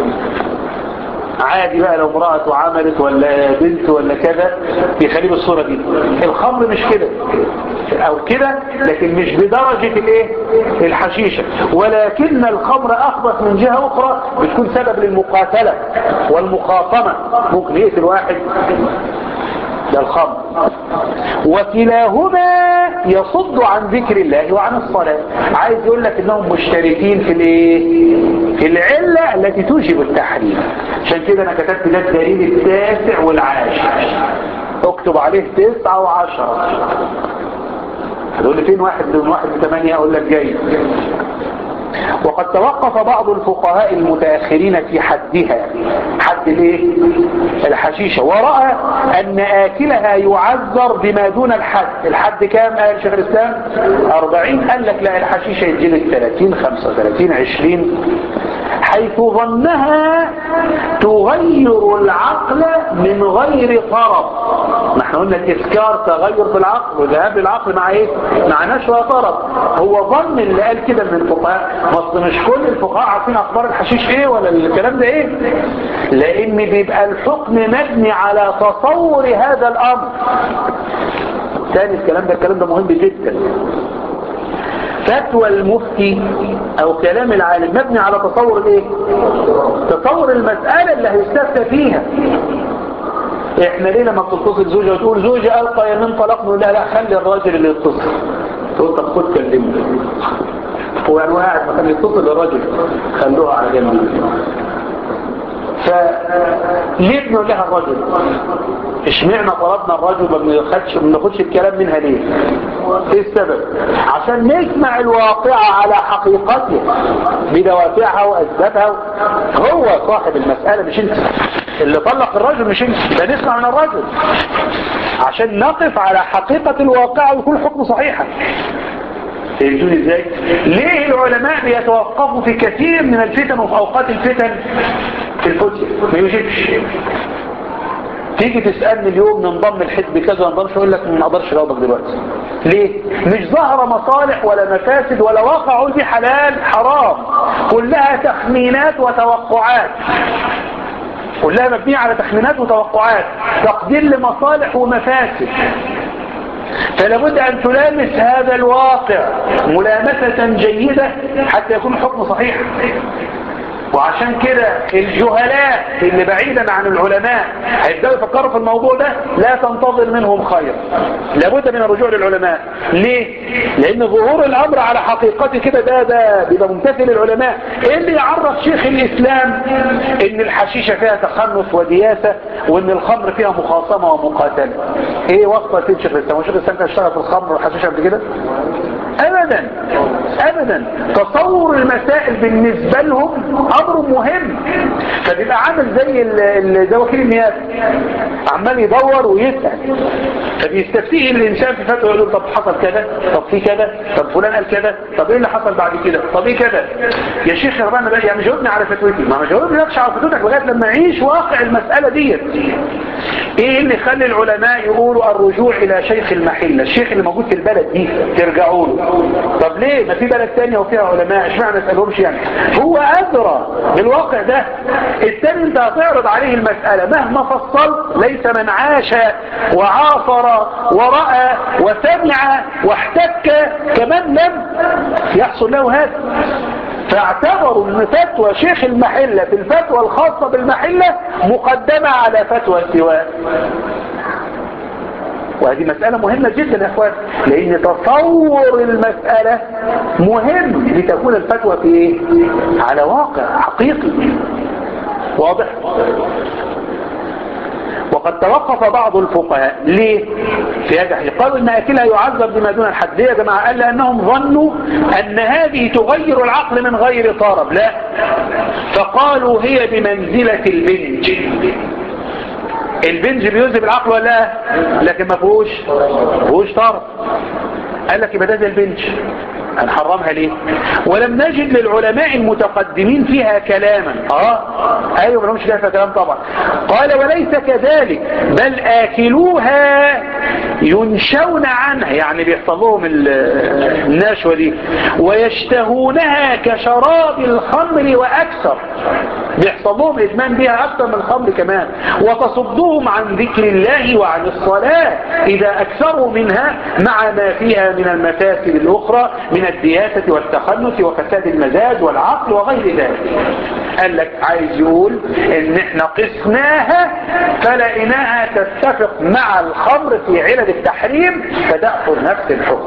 عادي بقى لو امرأة عملت ولا بنت ولا كذا بيخليه بالصورة دي الخمر مش كده او كده لكن مش بدرجة الايه الحشيشة ولكن الخمر اخبث من جهة اخرى بتكون سبب للمقاتلة والمخاصمة ممكن يقتل واحد ده الخمر وكلاهما يصد عن ذكر الله وعن الصلاة عايز يقول لك انهم مشتركين في الايه في العلة التي توجب التحريم عشان كده انا كتبت ده الدليل التاسع والعاشر اكتب عليه تسعة وعشرة هتقول لي فين واحد من واحد من ثمانية اقول لك جاي وقد توقف بعض الفقهاء المتأخرين في حدها حد الايه الحشيشة ورأى ان آكلها يعذر بما دون الحد الحد كام قال شيخ الاسلام 40 قال لك لا الحشيشة يجلد 30 35 20 حيث ظنها تغير العقل من غير طرف نحن قلنا الاسكار تغير في العقل وذهاب العقل مع ايه مع نشوة طرف هو ظن اللي قال كده من الفقهاء اصل مش كل الفقهاء عارفين اخبار الحشيش ايه ولا الكلام ده ايه لان بيبقى الحكم مبني على تصور هذا الامر ثاني الكلام ده الكلام ده مهم جدا فتوى المفتي او كلام العالم مبني على تصور الايه تصور المسألة اللي هيستفتى فيها احنا ليه لما بتتصل زوجة وتقول زوجة القى يمين طلاق نقول لها لا خلي الراجل اللي يتصل تقول طب خد كلمه هو يعني قاعد مكان يتصل الراجل خلوها على جنب فليه بنقول لها الرجل اشمعنا طلبنا الرجل ما بناخدش ما بناخدش الكلام منها ليه ايه السبب عشان نسمع الواقعة على حقيقتها بدوافعها واسبابها هو صاحب المسألة مش انت اللي طلق الرجل مش انت ده نسمع من الرجل عشان نقف على حقيقة الواقعة ويكون الحكم صحيحا فهمتوني ازاي ليه العلماء بيتوقفوا في كثير من الفتن وفي اوقات الفتن في الفتن ما يوجدش تيجي تسألني اليوم ننضم الحزب كذا ننضمش اقول لك ما اقدرش اجاوبك دلوقتي ليه مش ظاهرة مصالح ولا مفاسد ولا واقع اقول دي حلال حرام كلها تخمينات وتوقعات كلها مبنية على تخمينات وتوقعات تقدير لمصالح ومفاسد فلا بد أن تلامس هذا الواقع ملامسة جيدة حتى يكون الحكم صحيح وعشان كده الجهلاء اللي بعيدا عن العلماء هيبدأوا يفكروا في الموضوع ده لا تنتظر منهم خير لابد من الرجوع للعلماء ليه؟ لأن ظهور الأمر على حقيقته كده ده ده بيبقى ممتثل للعلماء ايه اللي يعرف شيخ الإسلام ان الحشيشة فيها تخنث ودياسة وان الخمر فيها مخاصمة ومقاتلة ايه وصفة شيخ الإسلام وشيخ الإسلام كان اشتغل في الخمر والحشيشة قبل كده؟ ابدا ابدا تصور المسائل بالنسبة لهم امر مهم فبيبقى عامل زي ال- زي وكيل النيابة عمال يدور ويسأل فبيستفتيه الانسان في فتوى يقول له طب حصل كذا طب في كذا طب فلان قال كذا طب ايه اللي حصل بعد كده طب ايه كذا يا شيخ يا ربنا بقى يعني جاوبني على فتوتي ما ما جاوبنيش على فتوتك لغايه لما اعيش واقع المساله ديت ايه اللي يخلي العلماء يقولوا الرجوع الى شيخ المحله الشيخ اللي موجود في البلد دي ترجعوا له طب ليه ما في بلد تانية وفيها علماء اشمعنى ما اسالهمش يعني هو ادرى بالواقع ده التاني انت هتعرض عليه المساله مهما فصلت ليس من عاش وعاصر ورأى وسمع واحتك كمان لم يحصل له هذا فاعتبروا ان فتوى شيخ المحلة في الفتوى الخاصة بالمحلة مقدمة على فتوى سواء وهذه مسألة مهمة جدا يا اخوان لان تصور المسألة مهم لتكون الفتوى في ايه على واقع حقيقي واضح وقد توقف بعض الفقهاء ليه في هذا الحديث قالوا ان اكلها يعذب بما دون الحد ليه يا جماعه قال لانهم ظنوا ان هذه تغير العقل من غير طرب لا فقالوا هي بمنزله البنج البنج بيذهب العقل ولا لا لكن ما فيهوش فيهوش طرب قال لك يبقى ده زي البنج هنحرمها ليه ولم نجد للعلماء المتقدمين فيها كلاما اه ايوه ما لهمش فيها كلام طبعا قال وليس كذلك بل اكلوها ينشون عنها يعني بيحصل لهم ال- النشوة دي ويشتهونها كشراب الخمر واكثر بيحصل لهم ادمان بها اكثر من الخمر كمان وتصدهم عن ذكر الله وعن الصلاة اذا اكثروا منها مع ما فيها من المفاسد الاخرى من الدياسة والتخنث وفساد المزاج والعقل وغير ذلك قال لك عايز يقول ان احنا قسناها فلقيناها تتفق مع الخمر في علل التحريم فتأخذ نفس الحكم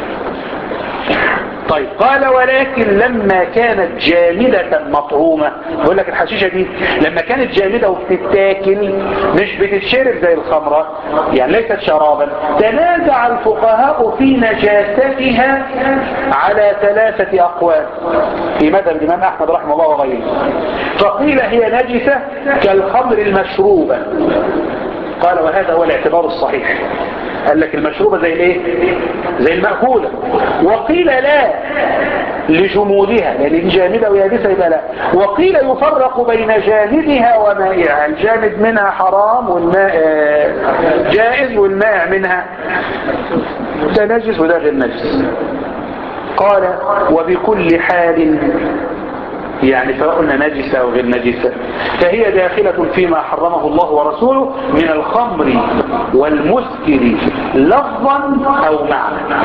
طيب قال ولكن لما كانت جامدة مطعومة بقول لك الحشيشة دي لما كانت جامدة وبتتاكل مش بتتشرب زي الخمرة يعني ليست شرابا تنازع الفقهاء في نجاستها على ثلاثة أقوال في مذهب الإمام أحمد رحمه الله وغيره فقيل هي نجسة كالخمر المشروبة قال وهذا هو الاعتبار الصحيح قال لك المشروبة زي الايه زي المأكولة وقيل لا لجمودها لان دي جامدة ويابسة يبقى لا وقيل يفرق بين جامدها ومائعها الجامد منها حرام والماء آه، جائز والمائع منها ده نجس وده غير نجس قال وبكل حال يعني سواء قلنا نجسة أو غير نجسة فهي داخلة فيما حرمه الله ورسوله من الخمر والمسكر لفظا أو معنى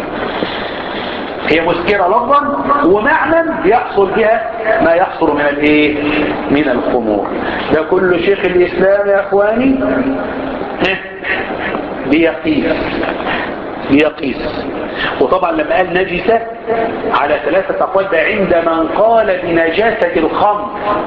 هي مسكرة لفظا ومعنى يحصل بها ما يحصل من الايه من الخمور ده كل شيخ الإسلام يا أخواني ها؟ بيقيس بيقيس وطبعا لما قال نجسة على ثلاثة أقوال ده عند من قال بنجاسة الخمر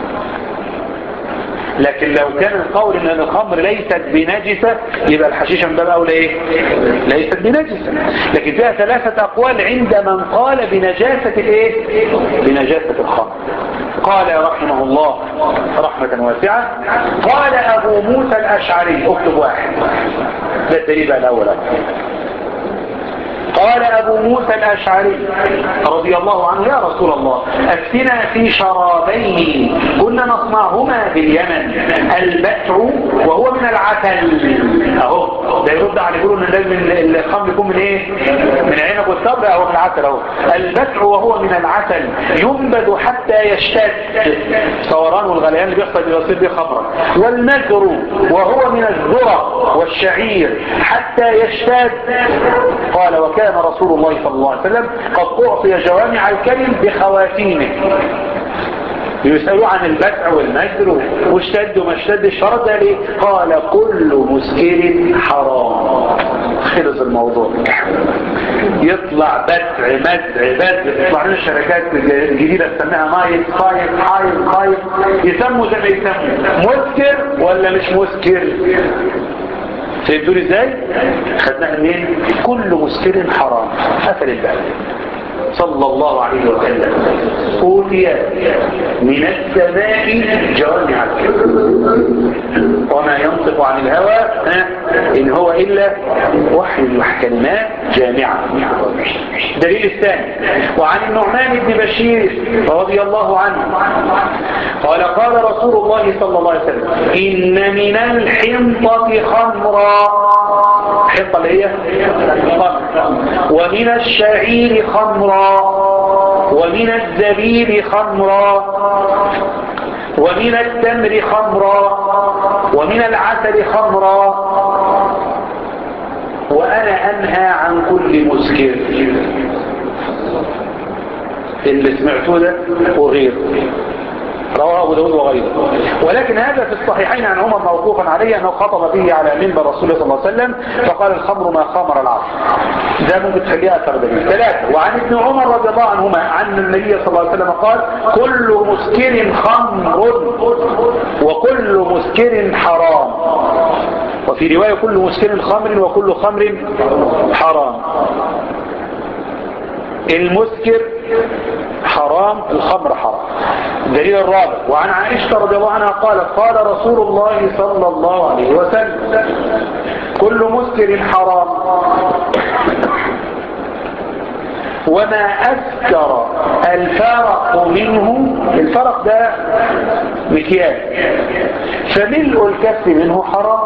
لكن لو كان القول ان الخمر ليست بنجسة يبقى الحشيشة من باب اولى ايه ليست بنجسة لكن فيها ثلاثة اقوال عند من قال بنجاسة الايه بنجاسة الخمر قال رحمه الله رحمة واسعة قال ابو موسى الاشعري اكتب واحد ده الدليل بقى الاول قال أبو موسى الأشعري رضي الله عنه يا رسول الله أفتنا في شرابين كنا نصنعهما باليمن البتع وهو من العسل أهو ده يرد على يقولوا إن لازم الخمر يكون من إيه من العنب والصبر أهو من العسل أهو البتع وهو من العسل ينبذ حتى يشتد ثوران والغليان اللي بيحصل بيصير به خمرا والنجر وهو من الذرة والشعير حتى يشتد قال وكان رسول الله صلى الله عليه وسلم قد أعطي جوامع الكلم بخواتيمه يسألوا عن البتع والمجر واشتد وما اشتد الشرط ده ليه قال كل مسكر حرام خلص الموضوع يطلع بتع مدع بدع يطلع لنا الشركات الجديدة تسميها مايل خايف حايل خايف يسموا زي ما يسموا مسكر ولا مش مسكر فهمتوني ازاي خدناها منين كل مسكر حرام قفل الباب صلى الله عليه وسلم أوتي من السماء جوامع الكلم وما ينطق عن الهوى ها؟ إن هو إلا وحي كلمات جامعة دليل الثاني وعن النعمان بن بشير رضي الله عنه قال قال رسول الله صلى الله عليه وسلم إن من الحنطة خمرا الحنطة اللي هي خمر ومن الشعير خمرا ومن الزبيب خمرا ومن التمر خمرا ومن العسل خمرا وأنا أنهى عن كل مسكر اللي سمعتوه ده وغيره رواه أبو داود وغيره ولكن هذا في الصحيحين عن عمر موقوفا عليه أنه خطب به على منبر رسول الله صلى الله عليه وسلم فقال الخمر ما خمر العصر ده ممكن تخليها أثر دليل ثلاثة وعن ابن عمر رضي الله عنهما عن النبي صلى الله عليه وسلم قال كل مسكر خمر وكل مسكر حرام وفي رواية كل مسكر خمر وكل خمر حرام المسكر حرام الخمر حرام الدليل الرابع وعن عائشة رضي الله عنها قالت قال رسول الله صلى الله عليه وسلم كل مسكر حرام وما أسكر الفرق منه الفرق ده مكيال فملء الكف منه حرام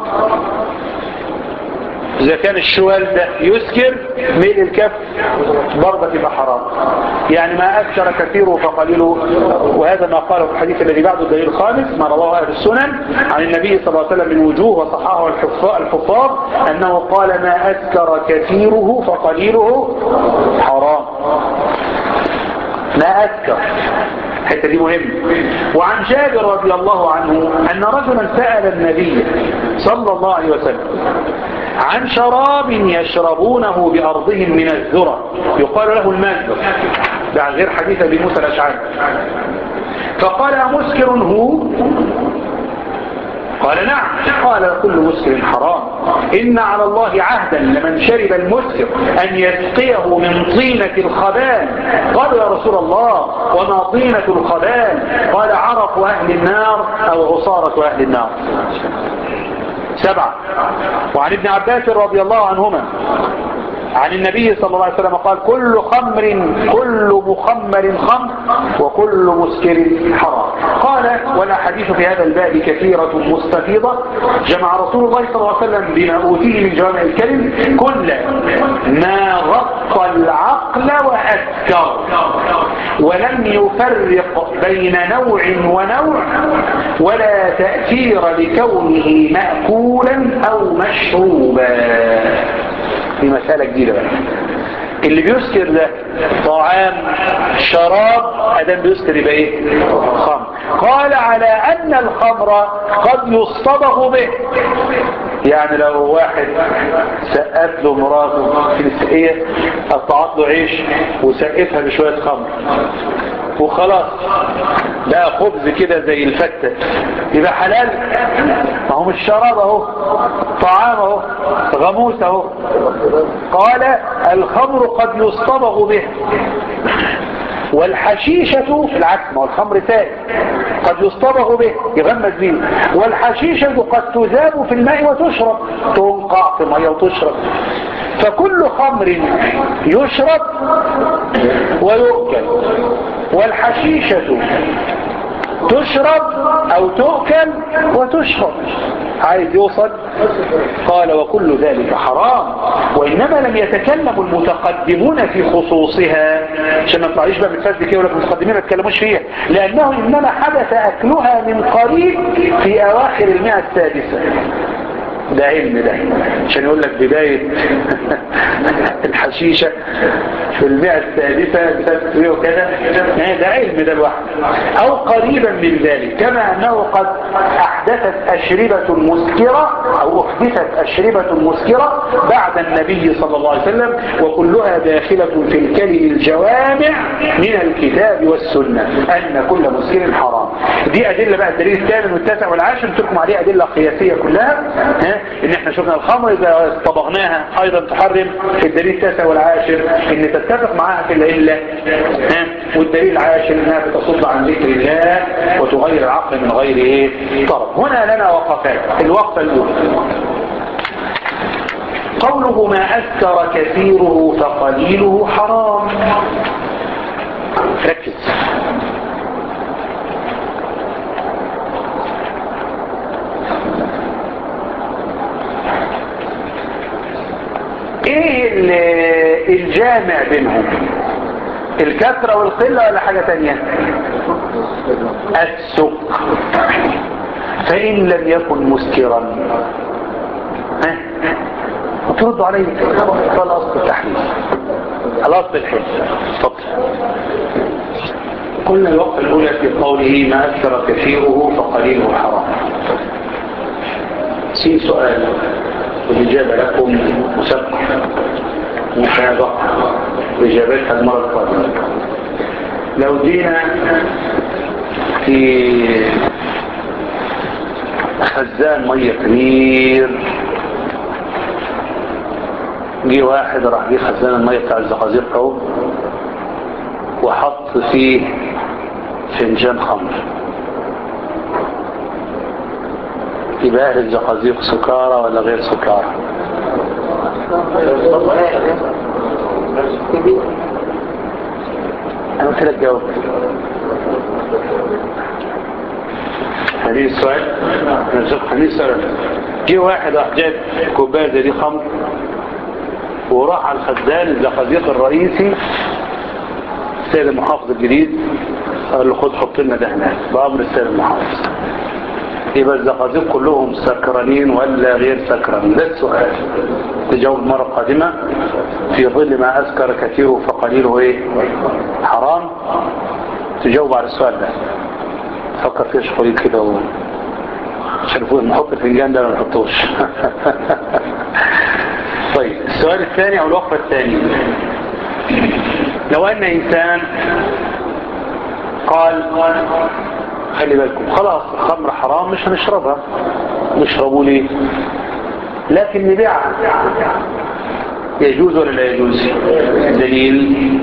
إذا كان الشوال ده يسكر ميل الكف برضه تبقى حرام يعني ما أكثر كثيره فقليله وهذا ما قاله في الحديث الذي بعده الدليل الخامس ما رواه أهل السنن عن النبي صلى الله عليه وسلم من وجوه وصححه الحفاظ أنه قال ما أسكر كثيره فقليله حرام ما أسكر الحته دي مهمة وعن جابر رضي الله عنه أن رجلا سأل النبي صلى الله عليه وسلم عن شراب يشربونه بأرضهم من الذرة يقال له المنذر ده غير حديث أبي موسى الأشعري فقال أمسكر هو قال نعم قال كل مسكر حرام إن على الله عهدا لمن شرب المسكر أن يسقيه من طينة الخبال قالوا يا رسول الله وما طينة الخبال قال عرق أهل النار أو عصارة أهل النار سبعة وعن ابن عباس رضي الله عنهما عن النبي صلى الله عليه وسلم قال كل خمر كل مخمر خمر وكل مسكر حرام قال والأحاديث في هذا الباب كثيرة مستفيضة جمع رسول الله صلى الله عليه وسلم بما أوتيه من جوامع الكلم كل ما غطى العقل وأسكر ولم يفرق بين نوع ونوع ولا تأثير لكونه مأكولا أو مشروبا دي مسألة جديدة بقى اللي بيسكر ده طعام شراب ادام بيسكر يبقى ايه خمر قال على ان الخمر قد يصطبغ به يعني لو واحد سقف له مراته في السقية قطعت له عيش وسقفها بشوية خمر وخلاص بقى خبز كده زي الفتة يبقى حلال ما هو مش شراب اهو طعام اهو غموس اهو قال الخمر قد يصطبغ به والحشيشة العكس ما هو الخمر سائل قد يصطبغ به يغمز به والحشيشة قد تذاب في الماء وتشرب تنقع في الماء وتشرب فكل خمر يشرب ويؤكل والحشيشة تشرب او تؤكل وتشرب عايز يوصل قال وكل ذلك حرام وإنما لم يتكلم المتقدمون في خصوصها عشان ما تطلعيش بقى بتفاز كده ولا المتقدمين ما تكلموش فيها لأنه إنما حدث أكلها من قريب في أواخر المئة السادسة ده علم ده عشان يقول لك بداية الحشيشة في المئة السادسة بسبب وكذا ده علم ده الواحد أو قريبا من ذلك كما أنه قد أحدثت أشربة مسكرة أو أحدثت أشربة مسكرة بعد النبي صلى الله عليه وسلم وكلها داخلة في الكلم الجوامع من الكتاب والسنة أن كل مسكر حرام دي أدلة بقى الدليل الثامن والتاسع والعاشر تركم عليه أدلة قياسية كلها ها ان احنا شفنا الخمر اذا طبغناها ايضا تحرم في الدليل التاسع والعاشر ان نتفق معاها في العلة ها؟ والدليل العاشر انها بتصد عن ذكر الله وتغير العقل من غير ايه طرف هنا لنا وقفات الوقفة الاولى قوله ما أكثر كثيره فقليله حرام ركز ايه ال- الجامع بينهم الكثرة والقلة ولا حاجة تانية السكر فإن لم يكن مسكرا ها وتردوا عليه ده الأصل التحليل الأصل الحل اتفضل قلنا الوقت الأولى في قوله ما أكثر كثيره فقليله حرام في سؤال والإجابة لكم مسبق مسابقة وإجابتها المرة القادمة لو جينا في خزان مية كبير جه واحد راح جه خزان المية بتاع الزقازيق اهو وحط فيه فنجان خمر يبقى اهل الزقازيق سكارى ولا غير سكارى انا قلت لك جاوب هذه السؤال هذه السؤال جه واحد راح جاب كوبايه زي دي خمر وراح على الخزان الزقازيق الرئيسي السيد المحافظ الجديد قال له خد حط لنا ده هناك بامر السيد المحافظ يبقى الزقازيق كلهم سكرانين ولا غير سكرانين ده السؤال تجاوب مرة قادمة في ظل ما أسكر كثيره فقليله ايه حرام تجاوب على السؤال ده فكر فيه شغلين كده و... شرفوه نحط الفنجان ده ولا ما نحطوش طيب السؤال الثاني او الوقفة الثانية لو ان انسان قال خلي بالكم خلاص الخمر حرام مش هنشربها نشربه ليه لكن نبيعها يجوز ولا لا يجوز دليل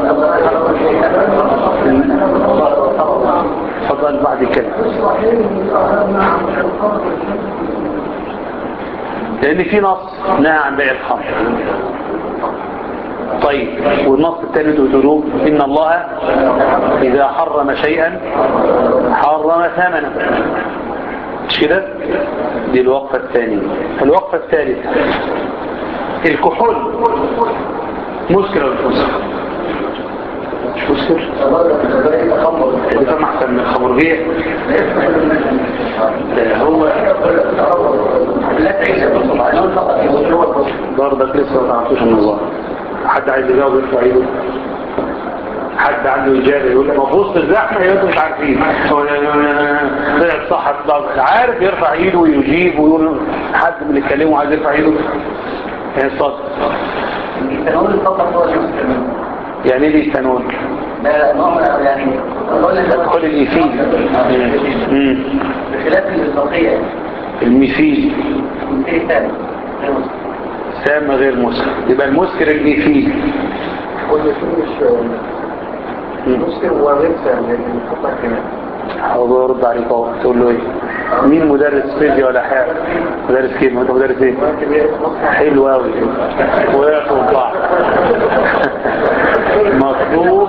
فضل بعد كده لان في نص نهى عن بيع الخمر طيب والنص الثاني تقولوا ان الله اذا حرم شيئا حرم ثمنه مش كده دي الوقفة الثانية الوقفة الثالثة الكحول مسكر ولا مش مسكر مش مسكر بيسمع احسن من الخمر بيه هو برضك لسه ما تعرفوش النظام حد عايز يجاوب يرفع ايده حد عنده إجابة يقول لك في وسط الزحمة يبقى مش عارفين طلع صح عارف يرفع ايده ويجيب ويقول حد من اللي يتكلموا عايز يرفع ايده هي الصدق يعني ايه التنون يعني كل الإيثيل بخلاف المصداقية الميثيل ايه ثاني سام غير مسكر يبقى المسكر الإيثيل مش مسكر وغير سام لان الخطة كمان حاضر ارد عليك اهو تقول له ايه مين مدرس فيزياء ولا حاجه مدرس كيمياء انت مدرس ايه حلو قوي وقعت وطلع مطلوب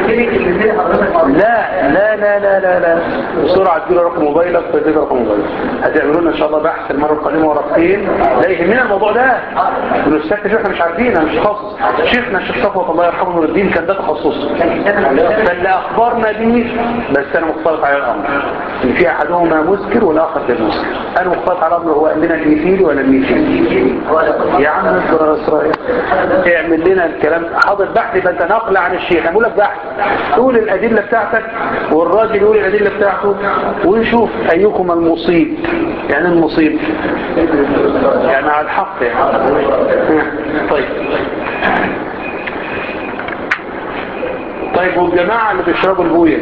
لا لا لا لا لا لا بسرعه تجيب رقم موبايلك فتجيب رقم موبايلك هتعملوا لنا ان شاء الله بحث المره القادمه ورقتين لا يهمنا الموضوع ده ونستكشف احنا مش عارفين انا مش تخصص شيخنا الشيخ صفوت الله يرحمه نور الدين كان ده تخصصه فاللي اخبرنا بيه بس انا مختلط على الامر ان في احدهما مسكر والاخر غير مسكر انا مختلط على الامر هو قال لنا الميثيلي ولا الميثيلي يا عم اصبر يا اسرائيل اعمل لنا الكلام حاضر بحث يبقى انت نقل عن الشيخ انا بقول لك بحث قول الادله بتاعتك والراجل يقول الادله بتاعته ونشوف ايكم المصيب يعني المصيب يعني على الحق يعني طيب طيب والجماعة اللي بيشربوا البوية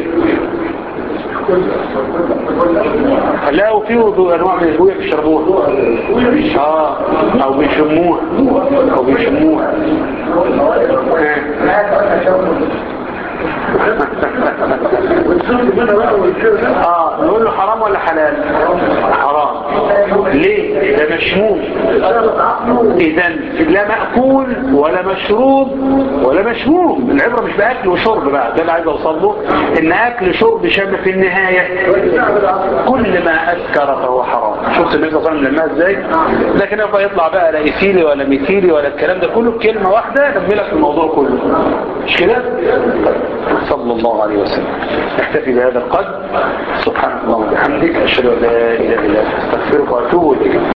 لا وفي وضوء انواع من البوية بيشربوها اه او بيشموها او بيشموها آه. اه نقول له حرام ولا حلال حرام ليه ده مشموم اذا لا مأكول ولا مشروب ولا مشموم العبرة مش بأكل وشرب بقى ده اللي عايز اوصل له ان اكل شرب شم في النهاية كل ما اسكر فهو حرام شفت النبي صلى الله عليه وسلم لما ازاي لكن يبقى يطلع بقى لا ايثيلي ولا ميثيلي ولا الكلام ده كله بكلمة واحدة نكملك الموضوع كله مش كده صلى الله عليه وسلم نكتفي بهذا القدر سبحانك اللهم وبحمدك اشهد ان لا اله الا انت استغفرك واتوب اليك